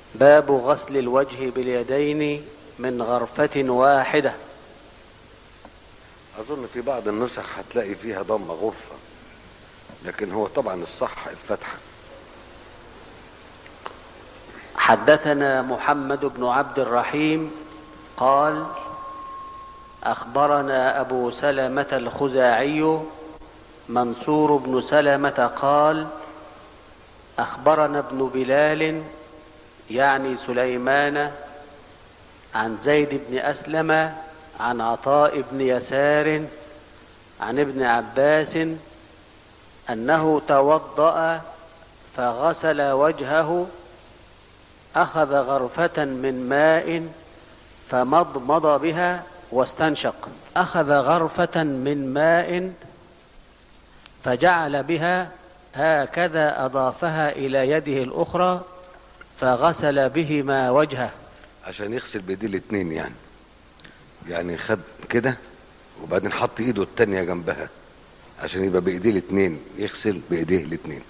باب غسل الوجه باليدين من غرفة واحدة أظن في بعض النسخ هتلاقي فيها ضم غرفة لكن هو طبعا الصح الفتحة حدثنا محمد بن عبد الرحيم قال أخبرنا أبو سلمة الخزاعي منصور بن سلمة قال أخبرنا ابن بلال يعني سليمان عن زيد بن أسلم عن عطاء بن يسار عن ابن عباس أنه توضأ فغسل وجهه أخذ غرفة من ماء فمضمض بها واستنشق أخذ غرفة من ماء فجعل بها هكذا أضافها إلى يده الأخرى فغسل بهما وجهه عشان يغسل بايديه الاتنين يعني يعني خد كده وبعدين حط ايده التانية جنبها عشان يبقى بايديه الاتنين يغسل بايديه الاتنين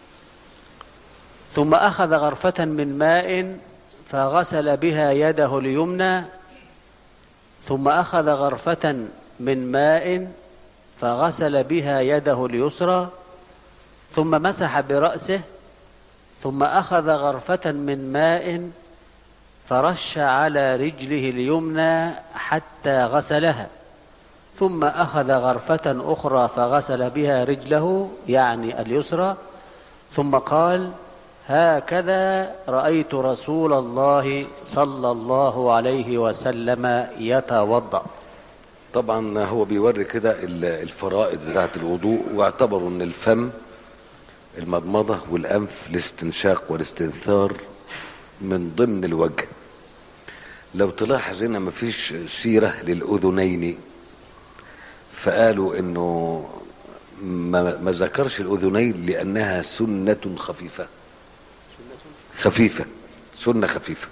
ثم أخذ غرفة من ماء فغسل بها يده اليمنى ثم أخذ غرفة من ماء فغسل بها يده اليسرى ثم مسح برأسه ثم أخذ غرفة من ماء فرش على رجله اليمنى حتى غسلها ثم أخذ غرفة أخرى فغسل بها رجله يعني اليسرى ثم قال هكذا رأيت رسول الله صلى الله عليه وسلم يتوضأ طبعا هو بيوري كده ال- الفرائض بتاعة الوضوء واعتبروا ان الفم المضمضة والأنف الاستنشاق والاستنثار من ضمن الوجه لو تلاحظ هنا مفيش سيرة للأذنين فقالوا انه ما, ما ذكرش الأذنين لأنها سنة خفيفة خفيفة سنة خفيفة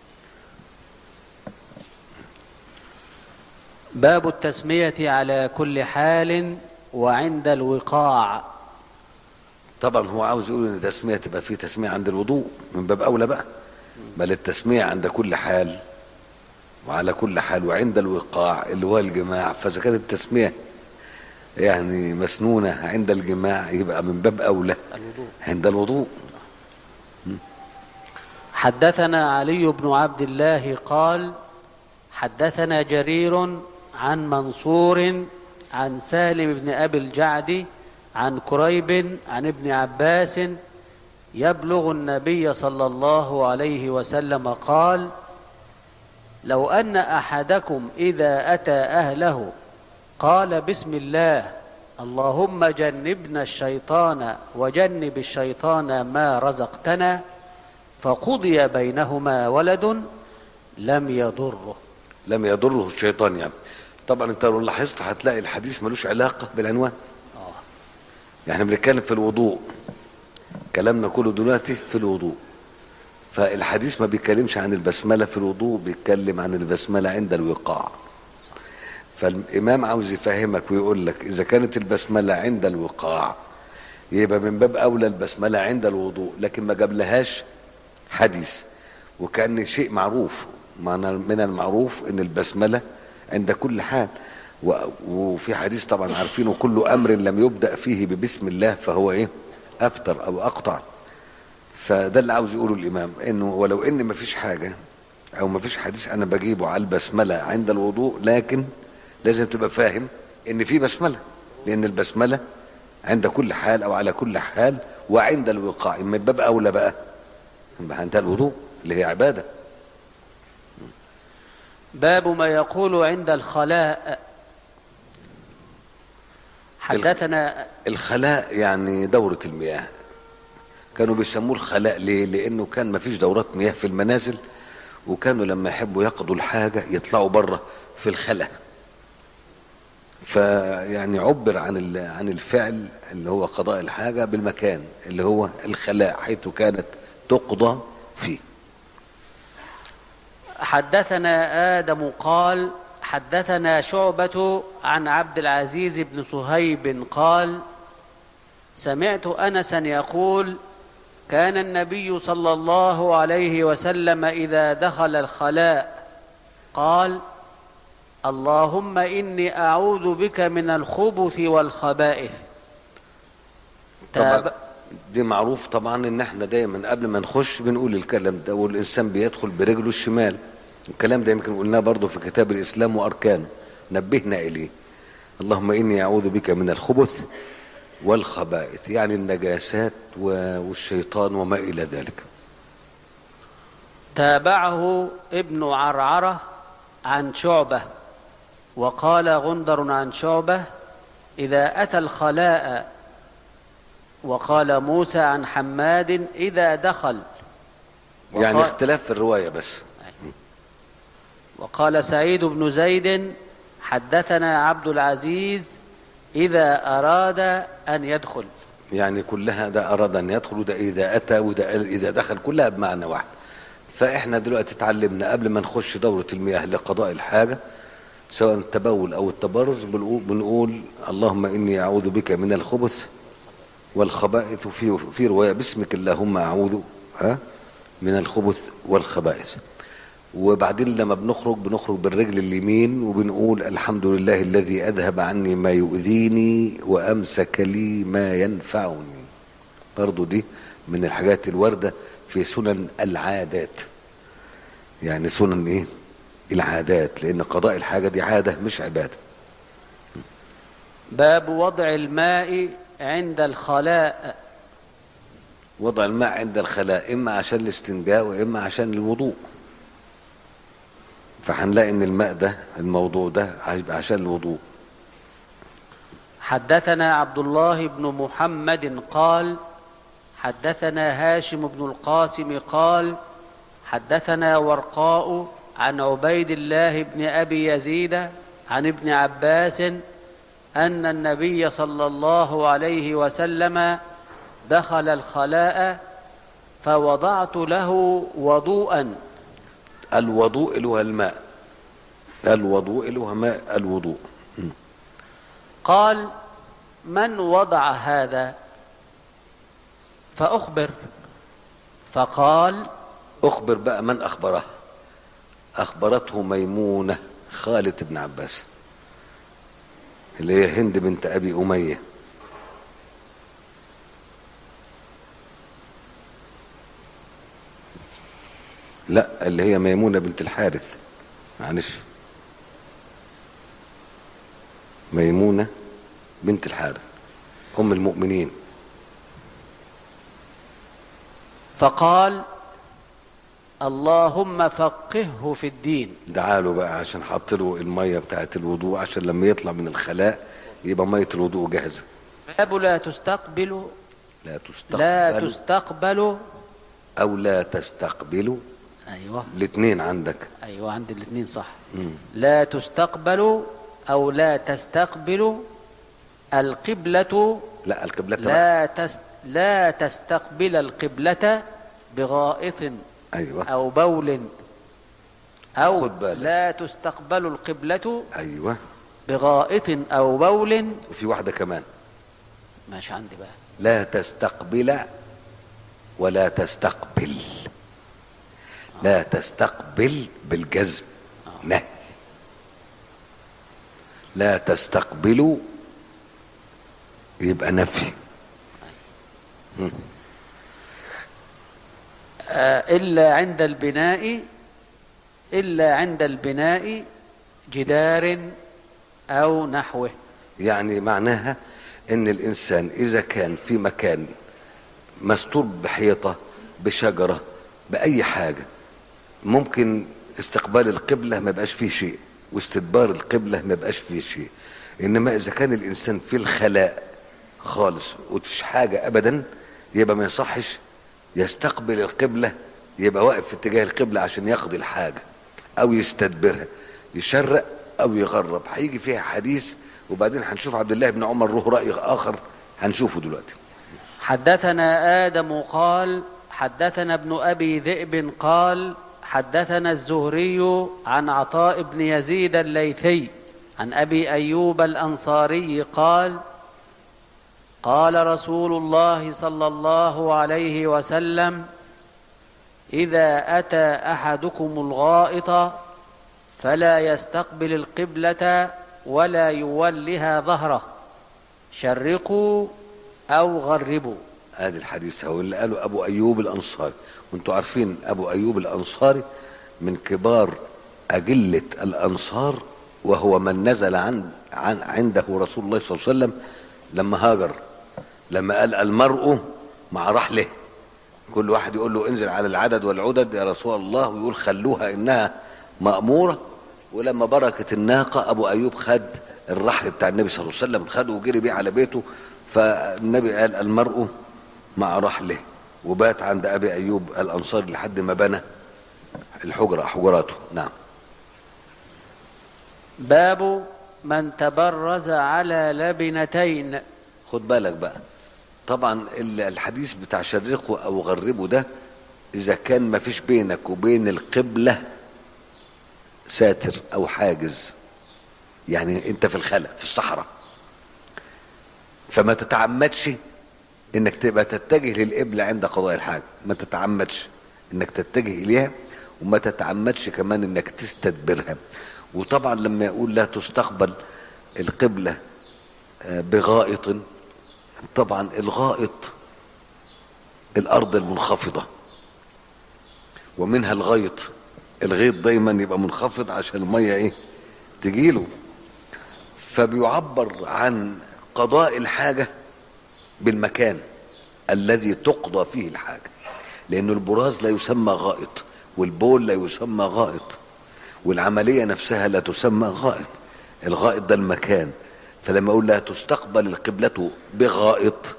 باب التسمية على كل حال وعند الوقاع طبعا هو عاوز يقول ان التسمية تبقى فيه تسمية عند الوضوء من باب اولى بقى بل التسمية عند كل حال وعلى كل حال وعند الوقاع اللي هو الجماع فاذا كانت التسمية يعني مسنونة عند الجماع يبقى من باب اولى الوضوء عند الوضوء حدثنا علي بن عبد الله قال حدثنا جرير عن منصور عن سالم بن ابي الجعد عن كريب عن ابن عباس يبلغ النبي صلى الله عليه وسلم قال لو ان احدكم اذا اتى اهله قال بسم الله اللهم جنبنا الشيطان وجنب الشيطان ما رزقتنا فقضي بينهما ولد لم يضره لم يضره الشيطان يعني طبعا انت لو لاحظت هتلاقي الحديث ملوش علاقة بالعنوان يعني بنتكلم في الوضوء كلامنا كله دلوقتي في الوضوء فالحديث ما بيتكلمش عن البسملة في الوضوء بيتكلم عن البسملة عند الوقاع فالإمام عاوز يفهمك ويقول لك إذا كانت البسملة عند الوقاع يبقى من باب أولى البسملة عند الوضوء لكن ما جابلهاش حديث وكأن شيء معروف معنى من المعروف ان البسملة عند كل حال و- وفي حديث طبعا عارفينه كل امر لم يبدأ فيه ببسم الله فهو ايه ابتر او اقطع فده اللي عاوز يقوله الامام انه ولو ان مفيش حاجة او مفيش حديث انا بجيبه على البسملة عند الوضوء لكن لازم تبقى فاهم ان في بسملة لان البسملة عند كل حال او على كل حال وعند الوقاع من باب اولى بقى يبقى عند الوضوء اللي هي عباده باب ما يقول عند الخلاء حدثنا الخلاء يعني دورة المياه كانوا بيسموه الخلاء ليه لانه كان ما فيش دورات مياه في المنازل وكانوا لما يحبوا يقضوا الحاجة يطلعوا بره في الخلاء فيعني عبر عن ال- عن الفعل اللي هو قضاء الحاجة بالمكان اللي هو الخلاء حيث كانت تقضى فيه حدثنا آدم قال حدثنا شعبة عن عبد العزيز بن صهيب قال سمعت أنسا يقول كان النبي صلى الله عليه وسلم اذا دخل الخلاء قال اللهم اني اعوذ بك من الخبث والخبائث طبعا تاب- دي معروف طبعا ان احنا دايما قبل ما نخش بنقول الكلام ده والانسان بيدخل برجله الشمال الكلام ده يمكن قلناه برضه في كتاب الاسلام واركانه نبهنا اليه اللهم اني اعوذ بك من الخبث والخبائث يعني النجاسات و- والشيطان وما الى ذلك تابعه ابن عرعره عن شعبه وقال غندر عن شعبه اذا اتى الخلاء وقال موسى عن حماد اذا دخل يعني وقال- اختلاف في الروايه بس وقال سعيد بن زيد حدثنا عبد العزيز اذا اراد ان يدخل يعني كلها ده اراد ان يدخل وده اذا اتى وده اذا دخل كلها بمعنى واحد فاحنا دلوقتي اتعلمنا قبل ما نخش دوره المياه لقضاء الحاجه سواء التبول او التبرز بنقول, بنقول اللهم اني اعوذ بك من الخبث والخبائث وفي في روايه باسمك اللهم اعوذ ها من الخبث والخبائث وبعدين لما بنخرج بنخرج بالرجل اليمين وبنقول الحمد لله الذي اذهب عني ما يؤذيني وامسك لي ما ينفعني برضو دي من الحاجات الوارده في سنن العادات يعني سنن ايه العادات لان قضاء الحاجه دي عاده مش عباده باب وضع الماء عند الخلاء وضع الماء عند الخلاء اما عشان الاستنجاء واما عشان الوضوء فهنلاقي ان الماء ده الموضوع ده هيبقى عشان الوضوء حدثنا عبد الله بن محمد قال حدثنا هاشم بن القاسم قال حدثنا ورقاء عن عبيد الله بن ابي يزيد عن ابن عباس ان النبي صلى الله عليه وسلم دخل الخلاء فوضعت له وضوءا الوضوء اللي هو الماء الوضوء اللي هو ماء الوضوء م. قال من وضع هذا فاخبر فقال اخبر بقى من اخبره اخبرته ميمونه خالة ابن عباس اللي هي هند بنت ابي اميه لا اللي هي ميمونه بنت الحارث معلش ميمونه بنت الحارث ام المؤمنين فقال اللهم فقهه في الدين دعا له بقى عشان حط له الميه بتاعت الوضوء عشان لما يطلع من الخلاء يبقى ميه الوضوء جاهزه باب لا تستقبل لا تستقبل لا تستقبل او لا تستقبل ايوه الاثنين عندك ايوه عند الاثنين صح مم. لا تستقبل او لا تستقبل القبلة لا القبلة بقى. لا تست لا تستقبل القبلة بغائط ايوه او بول او خد بالك. لا تستقبل القبلة ايوه بغائط او بول وفي واحده كمان ماشي عندي بقى لا تستقبل ولا تستقبل لا تستقبل بالجزم نهي لا تستقبلوا يبقى نفي آه، إلا عند البناء إلا عند البناء جدار أو نحوه يعني معناها ان الانسان اذا كان في مكان مستور بحيطه بشجره باي حاجه ممكن استقبال القبله ما يبقاش فيه شيء واستدبار القبله ما يبقاش فيه شيء انما اذا كان الانسان في الخلاء خالص ومفيش حاجه ابدا يبقى ما يصحش يستقبل القبله يبقى واقف في اتجاه القبله عشان يقضي الحاجه او يستدبرها يشرق او يغرب هيجي فيها حديث وبعدين هنشوف عبد الله بن عمر له راي اخر هنشوفه دلوقتي حدثنا آدم قال حدثنا ابن أبي ذئب قال حدثنا الزهري عن عطاء بن يزيد الليثي عن أبي أيوب الأنصاري قال قال رسول الله صلى الله عليه وسلم اذا اتى احدكم الغائط فلا يستقبل القبله ولا يولها ظهره شرقوا او غربوا ادي الحديث هو اللي قاله ابو ايوب الانصاري وانتم عارفين ابو ايوب الانصاري من كبار اجله الانصار وهو من نزل عن, عن عنده رسول الله صلى الله عليه وسلم لما هاجر لما قال المرء مع رحله كل واحد يقول له انزل على العدد والعدد يا رسول الله ويقول خلوها انها مأمورة ولما بركت الناقة ابو ايوب خد الرحل بتاع النبي صلى الله عليه وسلم خده وجري بيه على بيته فالنبي قال المرء مع رحله وبات عند ابي ايوب الانصاري لحد ما بنى الحجرة حجراته نعم باب من تبرز على لبنتين خد بالك بقى طبعا ال- الحديث بتاع شرقه او غربه ده اذا كان ما فيش بينك وبين القبلة ساتر او حاجز يعني انت في الخلا في الصحراء فما تتعمدش انك تبقى تتجه للقبلة عند قضاء الحاجة ما تتعمدش انك تتجه اليها وما تتعمدش كمان انك تستدبرها وطبعا لما يقول لا تستقبل القبلة آه، بغائط طبعا الغائط الارض المنخفضة ومنها الغيط الغيط دايما يبقى منخفض عشان المية ايه تجيله فبيعبر عن قضاء الحاجة بالمكان الذي تقضى فيه الحاجة لأن البراز لا يسمى غائط والبول لا يسمى غائط والعملية نفسها لا تسمى غائط الغائط ده المكان فلما أقول لا تستقبل القبلة بغائط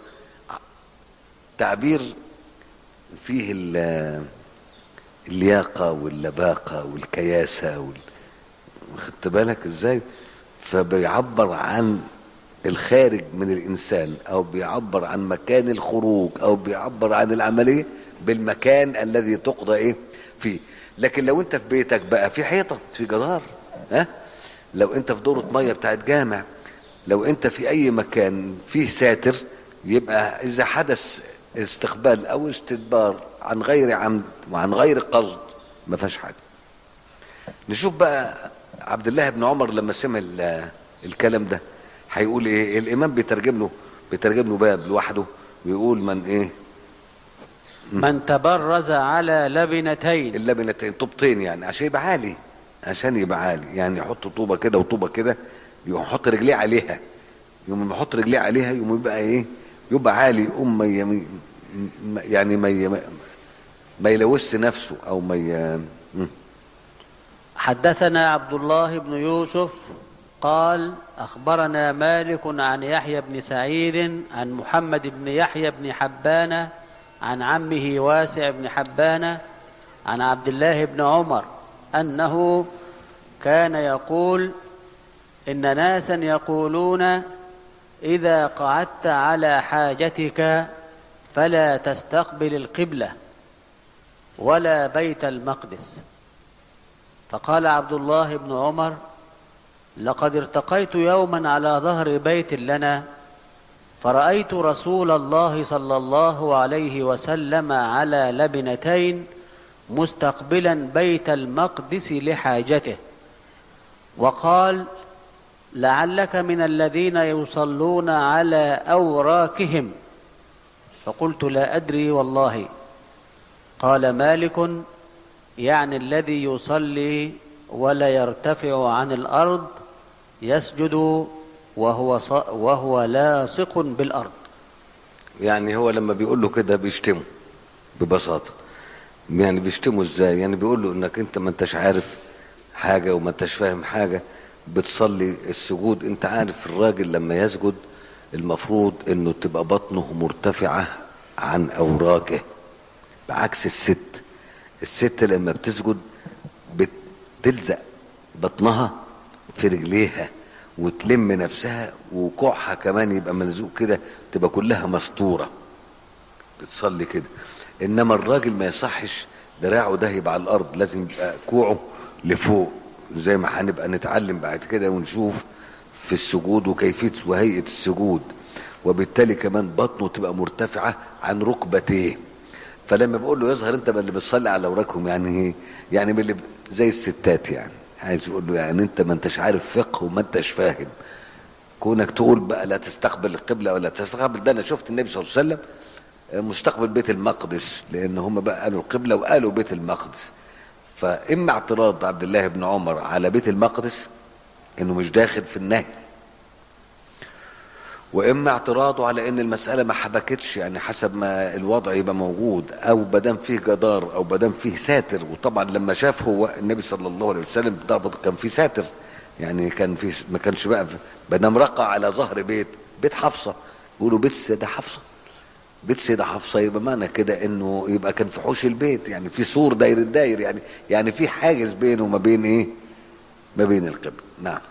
تعبير فيه ال- اللياقة واللباقة والكياسة وال... خدت بالك ازاي فبيعبر عن الخارج من الانسان او بيعبر عن مكان الخروج او بيعبر عن العمليه بالمكان الذي تقضى ايه فيه لكن لو انت في بيتك بقى في حيطه في جدار ها لو انت في دوره ميه بتاعت جامع لو انت في اي مكان فيه ساتر يبقى اذا حدث استقبال او استدبار عن غير عمد وعن غير قصد ما فيهاش حاجه نشوف بقى عبد الله بن عمر لما سمع ال- الكلام ده هيقول ايه الامام بيترجم له بيترجم له باب لوحده ويقول من ايه من تبرز على لبنتين اللبنتين طوبتين يعني عشان يبقى عالي عشان يبقى عالي يعني يحط طوبه كده وطوبه كده يحط رجليه عليها يوم ما يحط رجليه عليها يوم يبقى ايه يبقى عالي يقوم ما ي- م- يعني ما ي- ما يلوث نفسه او ما ي... م. حدثنا عبد الله بن يوسف قال اخبرنا مالك عن يحيى بن سعيد عن محمد بن يحيى بن حبان عن عمه واسع بن حبان عن عبد الله بن عمر انه كان يقول ان ناسا يقولون اذا قعدت على حاجتك فلا تستقبل القبله ولا بيت المقدس فقال عبد الله بن عمر لقد ارتقيت يوما على ظهر بيت لنا فرأيت رسول الله صلى الله عليه وسلم على لبنتين مستقبلا بيت المقدس لحاجته وقال لعلك من الذين يصلون على أوراكهم فقلت لا أدري والله قال مالك يعني الذي يصلي ولا يرتفع عن الأرض يسجد وهو ص... وهو لاصق بالأرض يعني هو لما بيقول له كده بيشتمه ببساطة يعني بيشتمه ازاي يعني بيقول له انك انت ما انتش عارف حاجة وما انتش فاهم حاجة بتصلي السجود انت عارف الراجل لما يسجد المفروض انه تبقى بطنه مرتفعة عن اوراقه بعكس الست الست لما بتسجد بتلزق بطنها في رجليها وتلم نفسها وكوعها كمان يبقى ملزوق كده تبقى كلها مستوره بتصلي كده انما الراجل ما يصحش دراعه ده يبقى على الارض لازم يبقى كوعه لفوق زي ما هنبقى نتعلم بعد كده ونشوف في السجود وكيفيه وهيئه السجود وبالتالي كمان بطنه تبقى مرتفعة عن ركبتيه فلما بقول له يظهر انت من اللي بتصلي على اوراقهم يعني ايه يعني من اللي ب- زي الستات يعني عايز يقول له يعني انت ما انتش عارف فقه وما انتش فاهم كونك تقول بقى لا تستقبل القبلة ولا تستقبل ده انا شفت النبي صلى الله عليه وسلم مستقبل بيت المقدس لان هم بقى قالوا القبلة وقالوا بيت المقدس فاما اعتراض عبد الله بن عمر على بيت المقدس انه مش داخل في النهي واما اعتراضه على ان المساله ما حبكتش يعني حسب ما الوضع يبقى موجود او بدام فيه جدار او بدام فيه ساتر وطبعا لما شاف هو النبي صلى الله عليه وسلم ضربط كان في ساتر يعني كان في ما كانش بقى بدام رقع على ظهر بيت بيت حفصه يقولوا بيت السيده حفصه بيت السيده حفصه يبقى معنى كده انه يبقى كان في حوش البيت يعني في سور داير الداير يعني يعني في حاجز بينه وما بين ايه ما بين القبل نعم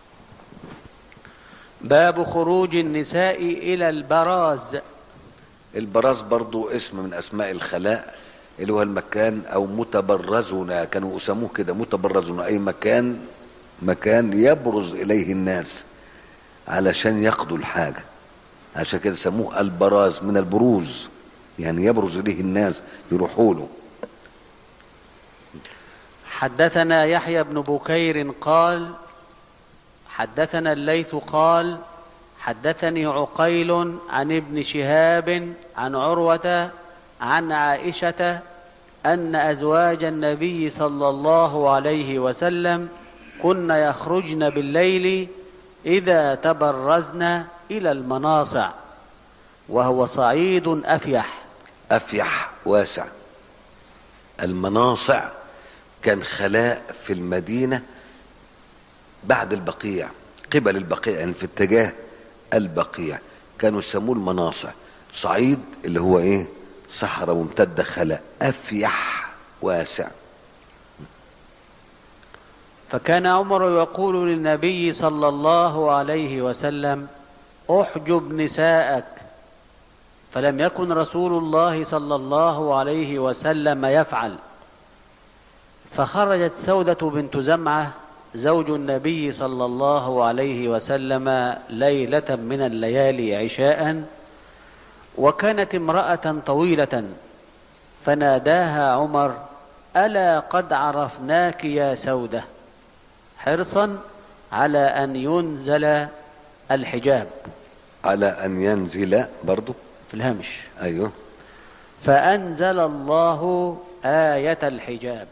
باب خروج النساء إلى البراز البراز برضو اسم من اسماء الخلاء اللي هو المكان او متبرزنا كانوا يسموه كده متبرزنا اي مكان مكان يبرز اليه الناس علشان يقضوا الحاجه عشان كده سموه البراز من البروز يعني يبرز اليه الناس يروحوا له حدثنا يحيى بن بكير قال حدثنا الليث قال حدثني عقيل عن ابن شهاب عن عروة عن عائشة أن أزواج النبي صلى الله عليه وسلم كن يخرجن بالليل إذا تبرزن إلى المناصع وهو صعيد أفيح افيح واسع المناصع كان خلاء في المدينه بعد البقيع قبل البقيع يعني في اتجاه البقيع كانوا يسموه المناصع صعيد اللي هو ايه صحراء ممتده خلاء افيح واسع فكان عمر يقول للنبي صلى الله عليه وسلم احجب نساءك فلم يكن رسول الله صلى الله عليه وسلم يفعل فخرجت سودة بنت زمعة زوج النبي صلى الله عليه وسلم ليلة من الليالي عشاء وكانت امرأة طويلة فناداها عمر ألا قد عرفناك يا سودة حرصا على أن ينزل الحجاب على ان ينزل برضو في الهامش ايوه فأنزل الله آية الحجاب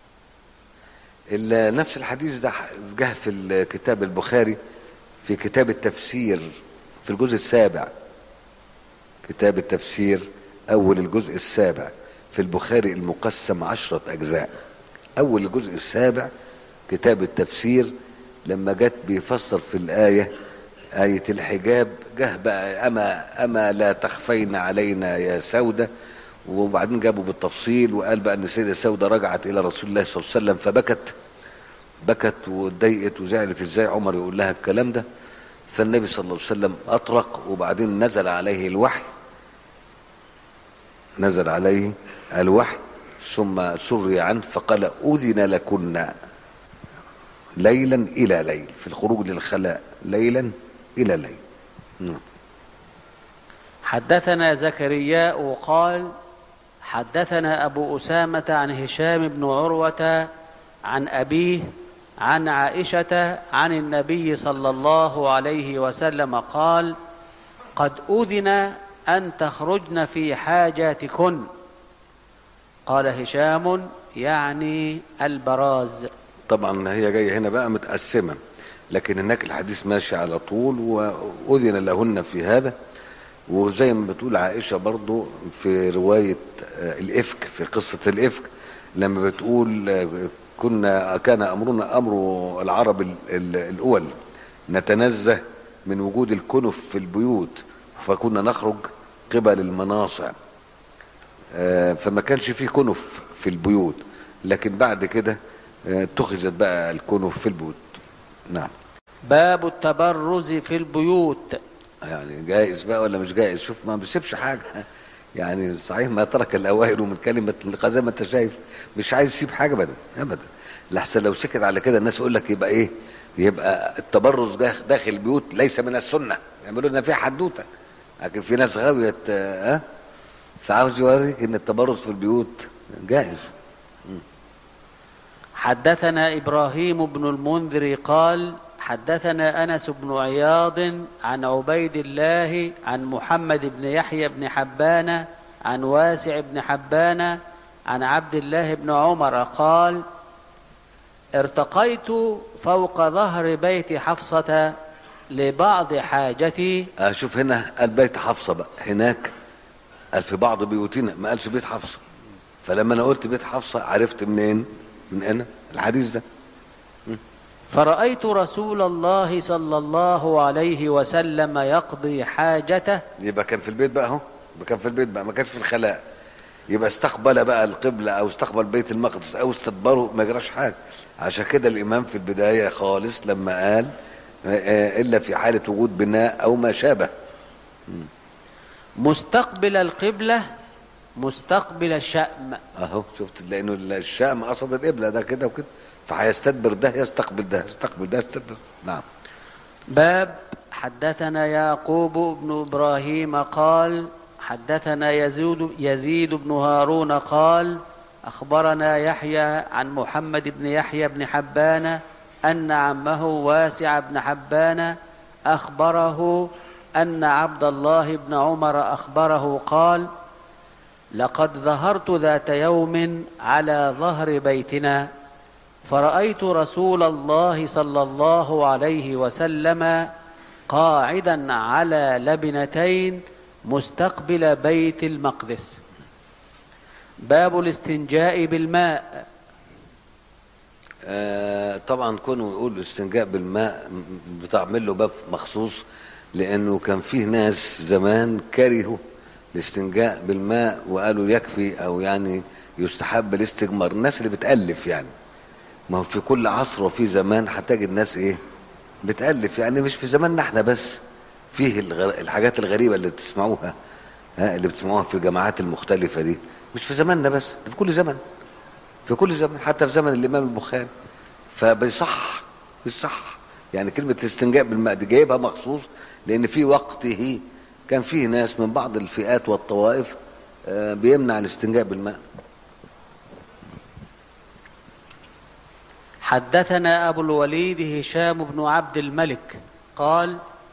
ال- نفس الحديث ده جه في الكتاب البخاري في كتاب التفسير في الجزء السابع كتاب التفسير أول الجزء السابع في البخاري المقسم عشرة أجزاء أول الجزء السابع كتاب التفسير لما جت بيفسر في الآية آية الحجاب جه بقى أما أما لا تخفين علينا يا سودة وبعدين جابوا بالتفصيل وقال بقى ان السيده سودة رجعت الى رسول الله صلى الله عليه وسلم فبكت بكت واتضايقت وزعلت ازاي عمر يقول لها الكلام ده فالنبي صلى الله عليه وسلم اطرق وبعدين نزل عليه الوحي نزل عليه الوحي ثم سري عنه فقال اذن لكن ليلا الى ليل في الخروج للخلاء ليلا الى ليل نعم. حدثنا زكرياء قال حدثنا أبو أسامة عن هشام بن عروة عن أبيه عن عائشة عن النبي صلى الله عليه وسلم قال قد أذن أن تخرجن في حاجاتكن قال هشام يعني البراز طبعا هي جايه هنا بقى متقسمه لكن هناك الحديث ماشي على طول واذن لهن في هذا وزي ما بتقول عائشه برضو في روايه آه، الافك في قصه الافك لما بتقول آه، كنا كان امرنا امر العرب ال- ال- الاول نتنزه من وجود الكنف في البيوت فكنا نخرج قبل المناصع آه، فما كانش فيه كنف في البيوت لكن بعد كده آه، اتخذت بقى الكنف في البيوت نعم باب التبرز في البيوت يعني جائز بقى ولا مش جائز شوف ما بيسيبش حاجه يعني صحيح ما ترك الاوائل من كلمه اللقاء زي ما انت شايف مش عايز يسيب حاجه ابدا ابدا لحسن لو سكت على كده الناس يقول لك يبقى ايه يبقى التبرز ده داخل البيوت ليس من السنه يعملوا لنا فيها حدوته لكن في ناس غاوية ها أه؟ فعاوز يوريك ان التبرز في البيوت جائز حدثنا ابراهيم بن المنذر قال حدثنا انس بن عياض عن عبيد الله عن محمد بن يحيى بن حبان عن واسع بن حبان عن عبد الله بن عمر قال ارتقيت فوق ظهر بيت حفصة لبعض حاجتي اشوف هنا قال بيت حفصة بقى هناك قال في بعض بيوتنا ما قالش بيت حفصة فلما انا قلت بيت حفصة عرفت منين من انا الحديث ده فرأيت رسول الله صلى الله عليه وسلم يقضي حاجته يبقى كان في البيت بقى اهو يبقى كان في البيت بقى ما كانش في الخلاء يبقى استقبل بقى القبلة او استقبل بيت المقدس او استدبره ما جراش حاجة عشان كده الامام في البداية خالص لما قال الا في حالة وجود بناء او ما شابه مستقبل القبلة مستقبل الشأم اهو شفت لانه الشام قصد القبلة ده كده وكده فهيستدبر ده يستقبل ده يستقبل ده يستدبر نعم باب حدثنا يعقوب بن ابراهيم قال حدثنا يزيد يزيد بن هارون قال اخبرنا يحيى عن محمد بن يحيى بن حبان ان عمه واسع بن حبان اخبره ان عبد الله بن عمر اخبره قال لقد ظهرت ذات يوم على ظهر بيتنا فرأيت رسول الله صلى الله عليه وسلم قاعدا على لبنتين مستقبل بيت المقدس باب الاستنجاء بالماء آه طبعا كونوا يقول الاستنجاء بالماء بتعمل له باب مخصوص لانه كان فيه ناس زمان كرهوا الاستنجاء بالماء وقالوا يكفي او يعني يستحب الاستجمار الناس اللي بتألف يعني ما هو في كل عصر وفي زمان هتجد الناس ايه بتألف يعني مش في زماننا احنا بس فيه الغر... الحاجات الغريبة اللي بتسمعوها ها اللي بتسمعوها في الجماعات المختلفة دي مش في زماننا بس في كل زمن في كل زمن حتى في زمن الإمام البخاري فبيصح بيصح يعني كلمة الاستنجاء بالماء دي جايبها مخصوص لأن في وقته كان فيه ناس من بعض الفئات والطوائف بيمنع الاستنجاء بالماء حدثنا أبو الوليد هشام بن عبد الملك قال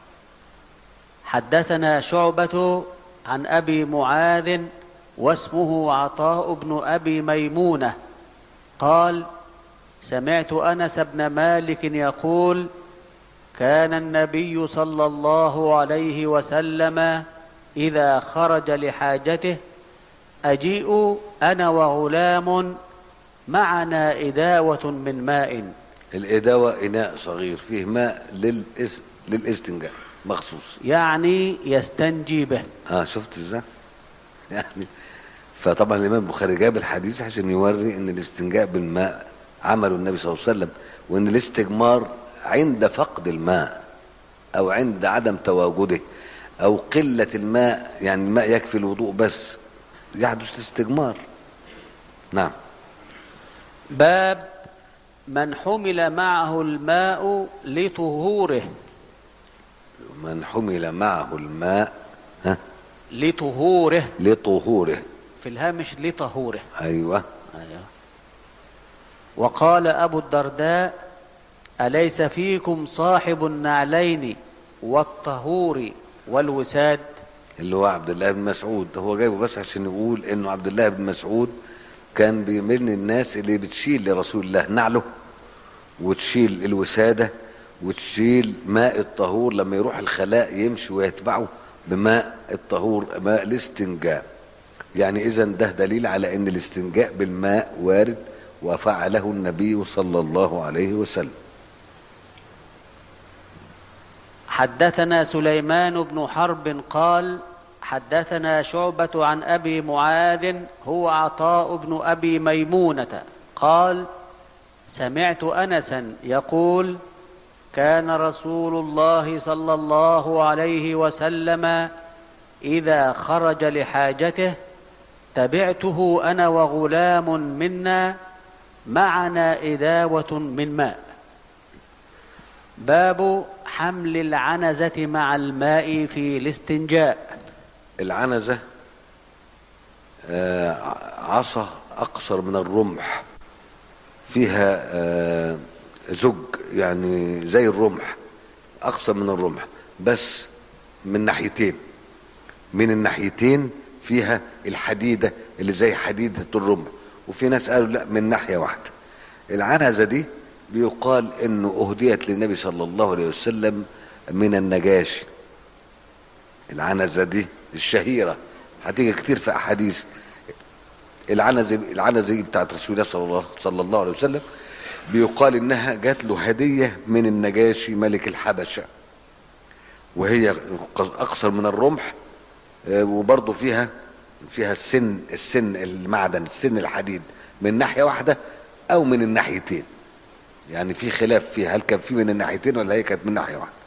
حدثنا شعبة عن أبي معاذ واسمه عطاء بن أبي ميمونة قال سمعت أنس بن مالك يقول كان النبي صلى الله عليه وسلم إذا خرج لحاجته أجيء أنا وغلام معنا إداوة من ماء الإداوة إناء صغير فيه ماء للإس... للاستنجاء مخصوص يعني يستنجي به اه شفت ازاي يعني فطبعا الامام البخاري جاب الحديث عشان يوري ان الاستنجاء بالماء عمله النبي صلى الله عليه وسلم وان الاستجمار عند فقد الماء او عند عدم تواجده او قلة الماء يعني الماء يكفي الوضوء بس يحدث الاستجمار نعم باب من حمل معه الماء لطهوره من حمل معه الماء ها لطهوره لطهوره في الهامش لطهوره ايوه أيوة. وقال أبو الدرداء أليس فيكم صاحب النعلين والطهور والوساد اللي هو عبد الله بن مسعود هو جايبه بس عشان يقول انه عبد الله بن مسعود كان بيمل الناس اللي بتشيل لرسول الله نعله وتشيل الوساده وتشيل ماء الطهور لما يروح الخلاء يمشي ويتبعه بماء الطهور ماء الاستنجاء يعني اذا ده دليل على ان الاستنجاء بالماء وارد وفعله النبي صلى الله عليه وسلم حدثنا سليمان بن حرب قال حدثنا شعبة عن أبي معاذ هو عطاء بن أبي ميمونة قال سمعت أنسا يقول كان رسول الله صلى الله عليه وسلم إذا خرج لحاجته تبعته أنا وغلام منا معنا إداوة من ماء باب حمل العنزة مع الماء في الاستنجاء العنزة آه، عصا أقصر من الرمح فيها آه، زج يعني زي الرمح أقصر من الرمح بس من ناحيتين من الناحيتين فيها الحديدة اللي زي حديدة الرمح وفي ناس قالوا لا من ناحية واحدة العنزة دي بيقال انه اهديت للنبي صلى الله عليه وسلم من النجاشي العنزة دي الشهيرة هتيجي كتير في احاديث العنزة العنزة دي بتاعت رسول الله صلى الله صلى الله عليه وسلم بيقال انها جات له هدية من النجاشي ملك الحبشة وهي اقصر من الرمح آه، وبرضه فيها فيها السن السن المعدن السن الحديد من ناحية واحدة او من الناحيتين يعني في خلاف فيها هل كان في من الناحيتين ولا هي كانت من ناحية واحدة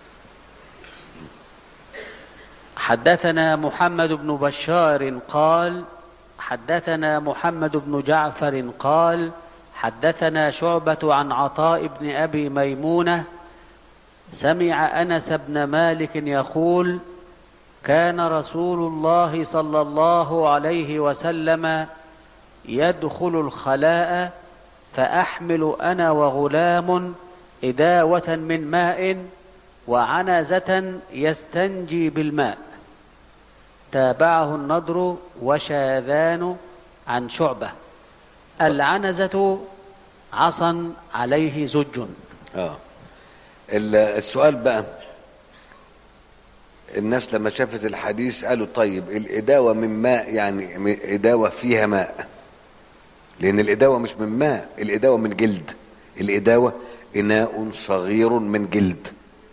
حدثنا محمد بن بشار قال حدثنا محمد بن جعفر قال حدثنا شعبة عن عطاء بن أبي ميمونة سمع أنس بن مالك يقول كان رسول الله صلى الله عليه وسلم يدخل الخلاء فأحمل أنا وغلام إداوة من ماء وعنزة يستنجي بالماء تابعه النضر وشاذان عن شعبة العنزة عصا عليه زج اه ال- السؤال بقى الناس لما شافت الحديث قالوا طيب الإداوة من ماء يعني م- إداوة فيها ماء لأن الإداوة مش من ماء الإداوة من جلد الإداوة إناء صغير من جلد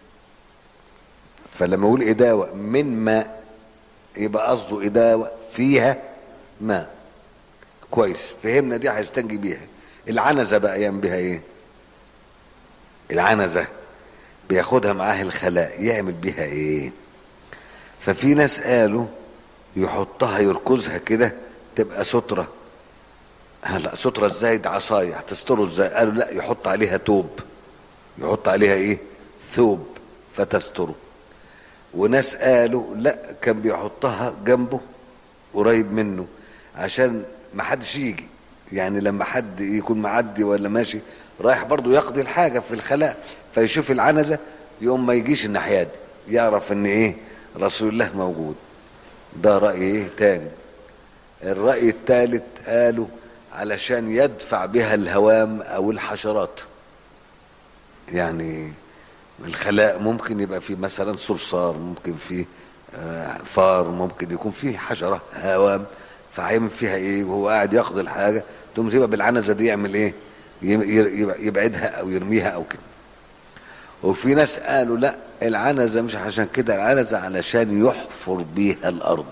فلما أقول إداوة من ماء يبقى قصده إداوة فيها ماء كويس فهمنا دي هيستنجي بيها العنزة بقى يعمل بيها إيه العنزة بياخدها معاه الخلاء يعمل بيها ايه ففي ناس قالوا يحطها يركزها كده تبقى سترة هلا سترة ازاي ده عصاية هتستره ازاي قالوا لا يحط عليها توب يحط عليها ايه ثوب فتستره وناس قالوا لا كان بيحطها جنبه قريب منه عشان ما حدش يجي يعني لما حد يكون معدي ولا ماشي رايح برضو يقضي الحاجة في الخلاء فيشوف العنزة يقوم ما يجيش الناحية دي يعرف ان ايه رسول الله موجود ده رأي ايه تاني الرأي الثالث قالوا علشان يدفع بها الهوام او الحشرات يعني الخلاء ممكن يبقى فيه مثلا صرصار ممكن فيه آه، فار ممكن يكون فيه حشرة هوام فهيعمل فيها ايه وهو قاعد ياخد الحاجة تقوم تبقى بالعنزة دي يعمل ايه يم- ير- يبعدها او يرميها او كده وفي ناس قالوا لا العنزة مش عشان كده العنزة علشان يحفر بيها الارض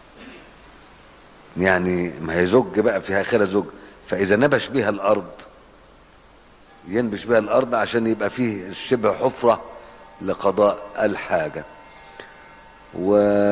يعني ما هي زج بقى فيها خيرة زج فاذا نبش بيها الارض ينبش بيها الارض عشان يبقى فيه شبه حفرة لقضاء الحاجة و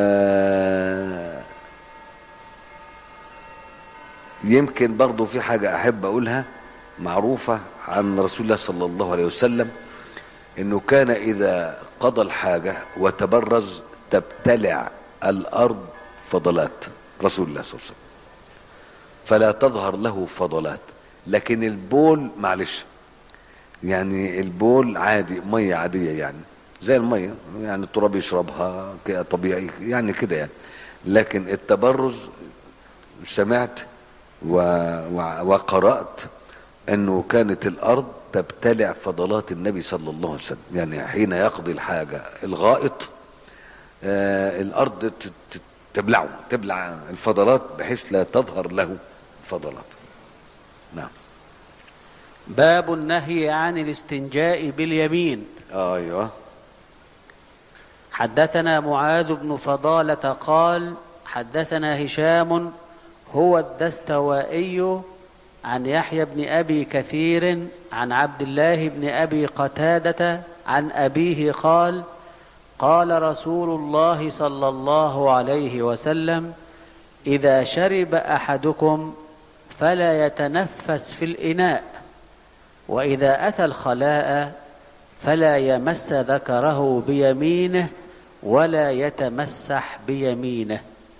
يمكن برضو في حاجة أحب أقولها معروفة عن رسول الله صلى الله عليه وسلم إنه كان إذا قضى الحاجة وتبرز تبتلع الأرض فضلات رسول الله صلى الله عليه وسلم فلا تظهر له فضلات لكن البول معلش يعني البول عادي مية عادية يعني زي المية يعني التراب يشربها كده طبيعي يعني كده يعني لكن التبرز سمعت و... و... وقرأت أنه كانت الأرض تبتلع فضلات النبي صلى الله عليه وسلم يعني حين يقضي الحاجة الغائط آه الأرض ت... ت... تبلعه تبلع الفضلات بحيث لا تظهر له فضلات نعم باب النهي عن الاستنجاء باليمين ايوه حدثنا معاذ بن فضالة قال حدثنا هشام هو الدستوائي عن يحيى بن أبي كثير عن عبد الله بن أبي قتادة عن أبيه قال قال رسول الله صلى الله عليه وسلم إذا شرب أحدكم فلا يتنفس في الإناء وإذا أتى الخلاء فلا يمس ذكره بيمينه ولا يتمسح بيمينه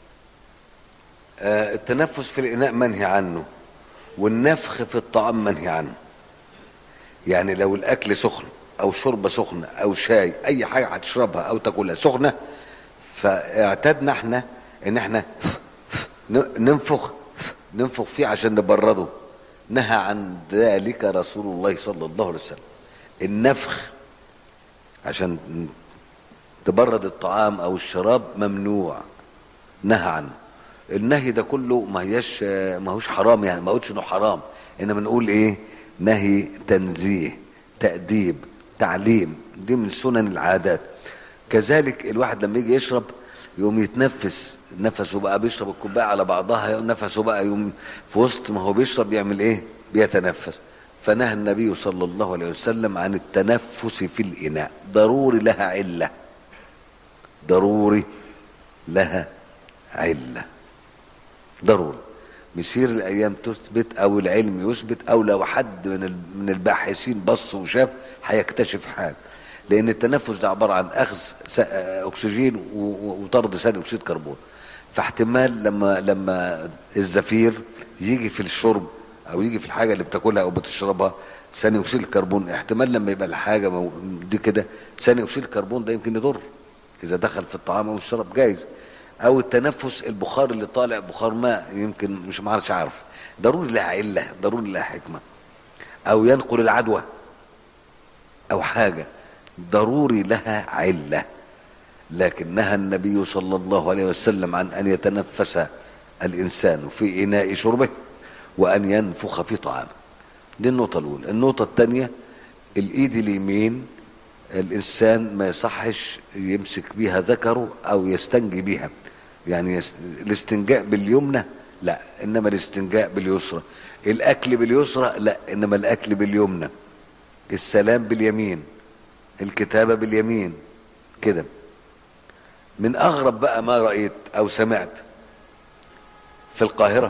آه، التنفس في الإناء منهي عنه والنفخ في الطعام منهي عنه يعني لو الأكل سخن أو شوربة سخنة أو شاي أي حاجة هتشربها أو تاكلها سخنة فاعتدنا احنا إن احنا ن- ننفخ ننفخ فيه عشان نبرده نهى عن ذلك رسول الله صلى الله عليه وسلم النفخ عشان تبرد الطعام او الشراب ممنوع نهى عنه النهي ده كله ما هيش ما هوش حرام يعني ما قلتش انه حرام انما نقول ايه نهي تنزيه تأديب تعليم دي من سنن العادات كذلك الواحد لما يجي يشرب يقوم يتنفس نفسه بقى بيشرب الكوبايه على بعضها نفسه بقى يقوم في وسط ما هو بيشرب يعمل ايه بيتنفس فنهى النبي صلى الله عليه وسلم عن التنفس في الاناء ضروري لها عله ضروري لها عله ضروري مسير الايام تثبت او العلم يثبت او لو حد من ال- من الباحثين بص وشاف هيكتشف حاجه لان التنفس ده عباره عن اخذ س- اكسجين و- و- وطرد ثاني اكسيد كربون فاحتمال لما لما الزفير يجي في الشرب او يجي في الحاجه اللي بتاكلها او بتشربها ثاني اكسيد الكربون احتمال لما يبقى الحاجه مو- دي كده ثاني اكسيد الكربون ده يمكن يضر اذا دخل في الطعام او الشرب جايز او التنفس البخار اللي طالع بخار ماء يمكن مش معرفش عارف ضروري لها عله ضروري لها حكمه او ينقل العدوى او حاجه ضروري لها عله لكن نهى النبي صلى الله عليه وسلم عن ان يتنفس الانسان في اناء شربه وان ينفخ في طعامه دي النقطه الاولى النقطه الثانيه الايد اليمين الانسان ما يصحش يمسك بيها ذكره او يستنجي بيها يعني يس... الاستنجاء باليمنى لا انما الاستنجاء باليسرى الاكل باليسرى لا انما الاكل باليمنى السلام باليمين الكتابه باليمين كده من اغرب بقى ما رايت او سمعت في القاهره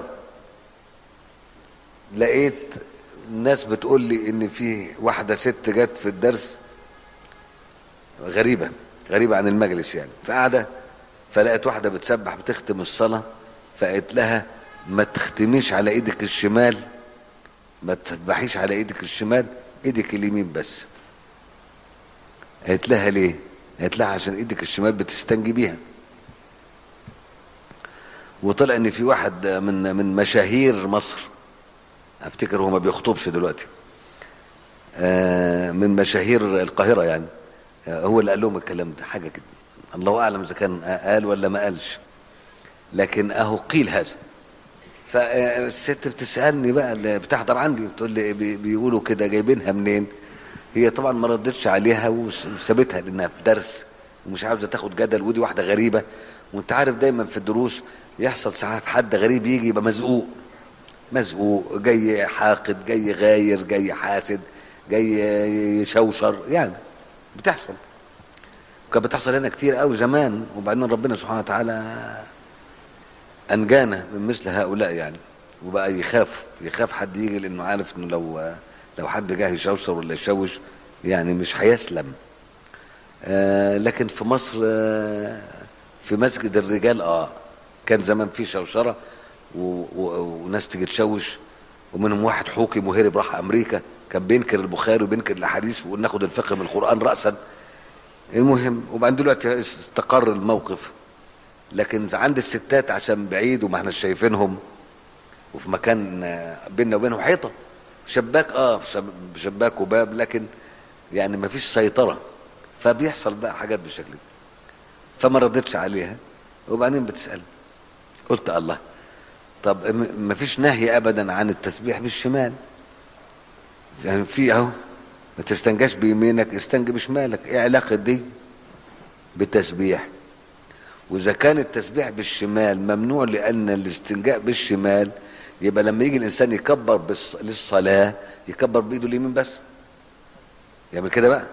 لقيت ناس بتقول لي ان في واحده ست جت في الدرس غريبه غريبه عن المجلس يعني فقاعده فلقيت واحده بتسبح بتختم الصلاه فقالت لها ما تختميش على ايدك الشمال ما تسبحيش على ايدك الشمال ايدك اليمين بس قالت لها ليه قالت لها عشان ايدك الشمال بتستنجي بيها وطلع ان في واحد من من مشاهير مصر افتكر هو ما بيخطبش دلوقتي آه، من مشاهير القاهره يعني آه، هو اللي قال لهم الكلام ده حاجه كده الله اعلم اذا كان قال ولا ما قالش لكن اهو قيل هذا فالست بتسالني بقى اللي بتحضر عندي بتقول لي بي- بيقولوا كده جايبينها منين هي طبعا ما ردتش عليها وس- وسابتها لانها في درس ومش عاوزه تاخد جدل ودي واحده غريبه وانت عارف دايما في الدروس يحصل ساعات حد غريب يجي يبقى مزقوق مزقوق جاي حاقد جاي غاير جاي حاسد جاي يشوشر يعني بتحصل كانت بتحصل هنا كتير قوي زمان وبعدين ربنا سبحانه وتعالى انجانا من مثل هؤلاء يعني وبقى يخاف يخاف حد يجي لانه عارف انه لو لو حد جه يشوشر ولا يشوش يعني مش هيسلم آه لكن في مصر آه في مسجد الرجال اه كان زمان في شوشره و- و- وناس تيجي تشوش ومنهم واحد حوكم وهرب راح امريكا كان بينكر البخاري وبينكر الاحاديث وناخد الفقه من القران راسا المهم وبعدين دلوقتي استقر الموقف لكن عند الستات عشان بعيد وما احنا شايفينهم وفي مكان آه، بيننا وبينهم حيطه شباك اه شب- شباك وباب لكن يعني ما فيش سيطره فبيحصل بقى حاجات بالشكل ده فما ردتش عليها وبعدين بتسال قلت الله طب م- ما فيش نهي ابدا عن التسبيح بالشمال يعني في اهو ما تستنجاش بيمينك استنجي بشمالك ايه علاقه دي بالتسبيح واذا كان التسبيح بالشمال ممنوع لان الاستنجاء بالشمال يبقى لما يجي الانسان يكبر بالص... للصلاه يكبر بايده اليمين بس يعمل كده بقى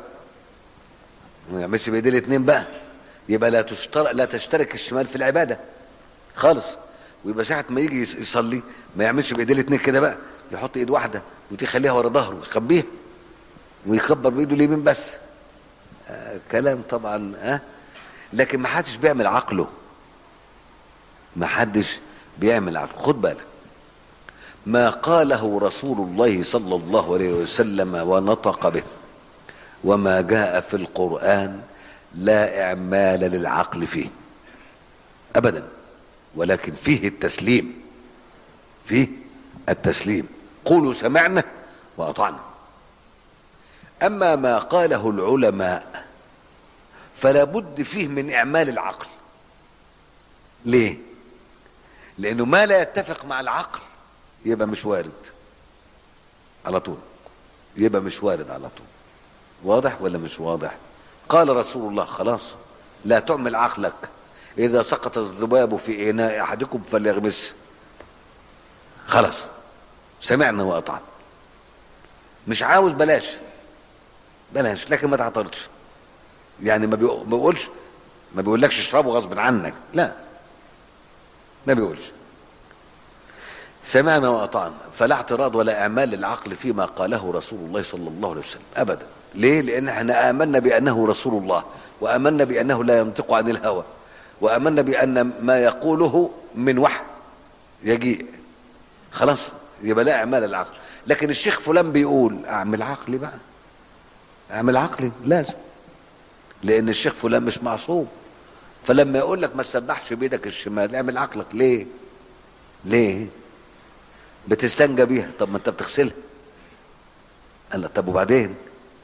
ما يعملش بايديه الاثنين بقى يبقى لا تشترك لا تشترك الشمال في العباده خالص ويبقى ساعه ما يجي يص- يصلي ما يعملش بايديه الاثنين كده بقى يحط ايد واحده ويخليها ورا ظهره ويخبيها ويكبر بايده اليمين بس آه كلام طبعا ها آه لكن ما حدش بيعمل عقله ما حدش بيعمل عقله خد بالك ما قاله رسول الله صلى الله عليه وسلم ونطق به وما جاء في القرآن لا إعمال للعقل فيه أبدا ولكن فيه التسليم فيه التسليم قولوا سمعنا وأطعنا أما ما قاله العلماء فلا بد فيه من إعمال العقل ليه لأنه ما لا يتفق مع العقل يبقى مش وارد على طول يبقى مش وارد على طول واضح ولا مش واضح قال رسول الله خلاص لا تعمل عقلك إذا سقط الذباب في إناء أحدكم فليغمس خلاص سمعنا وأطعنا مش عاوز بلاش بلاش لكن ما تعترضش يعني ما بيقولش ما بيقولكش اشربه غصب عنك لا ما بيقولش سمعنا واطعنا فلا اعتراض ولا اعمال للعقل فيما قاله رسول الله صلى الله عليه وسلم ابدا ليه لان احنا امنا بانه رسول الله وامنا بانه لا ينطق عن الهوى وامنا بان ما يقوله من وحي يجيء خلاص يبقى لا اعمال العقل لكن الشيخ فلان بيقول اعمل عقلي بقى اعمل عقلي لازم لان الشيخ فلان مش معصوم فلما يقول لك ما تسبحش بايدك الشمال اعمل عقلك ليه ليه بتستنجى بيها طب ما انت بتغسلها قال طب وبعدين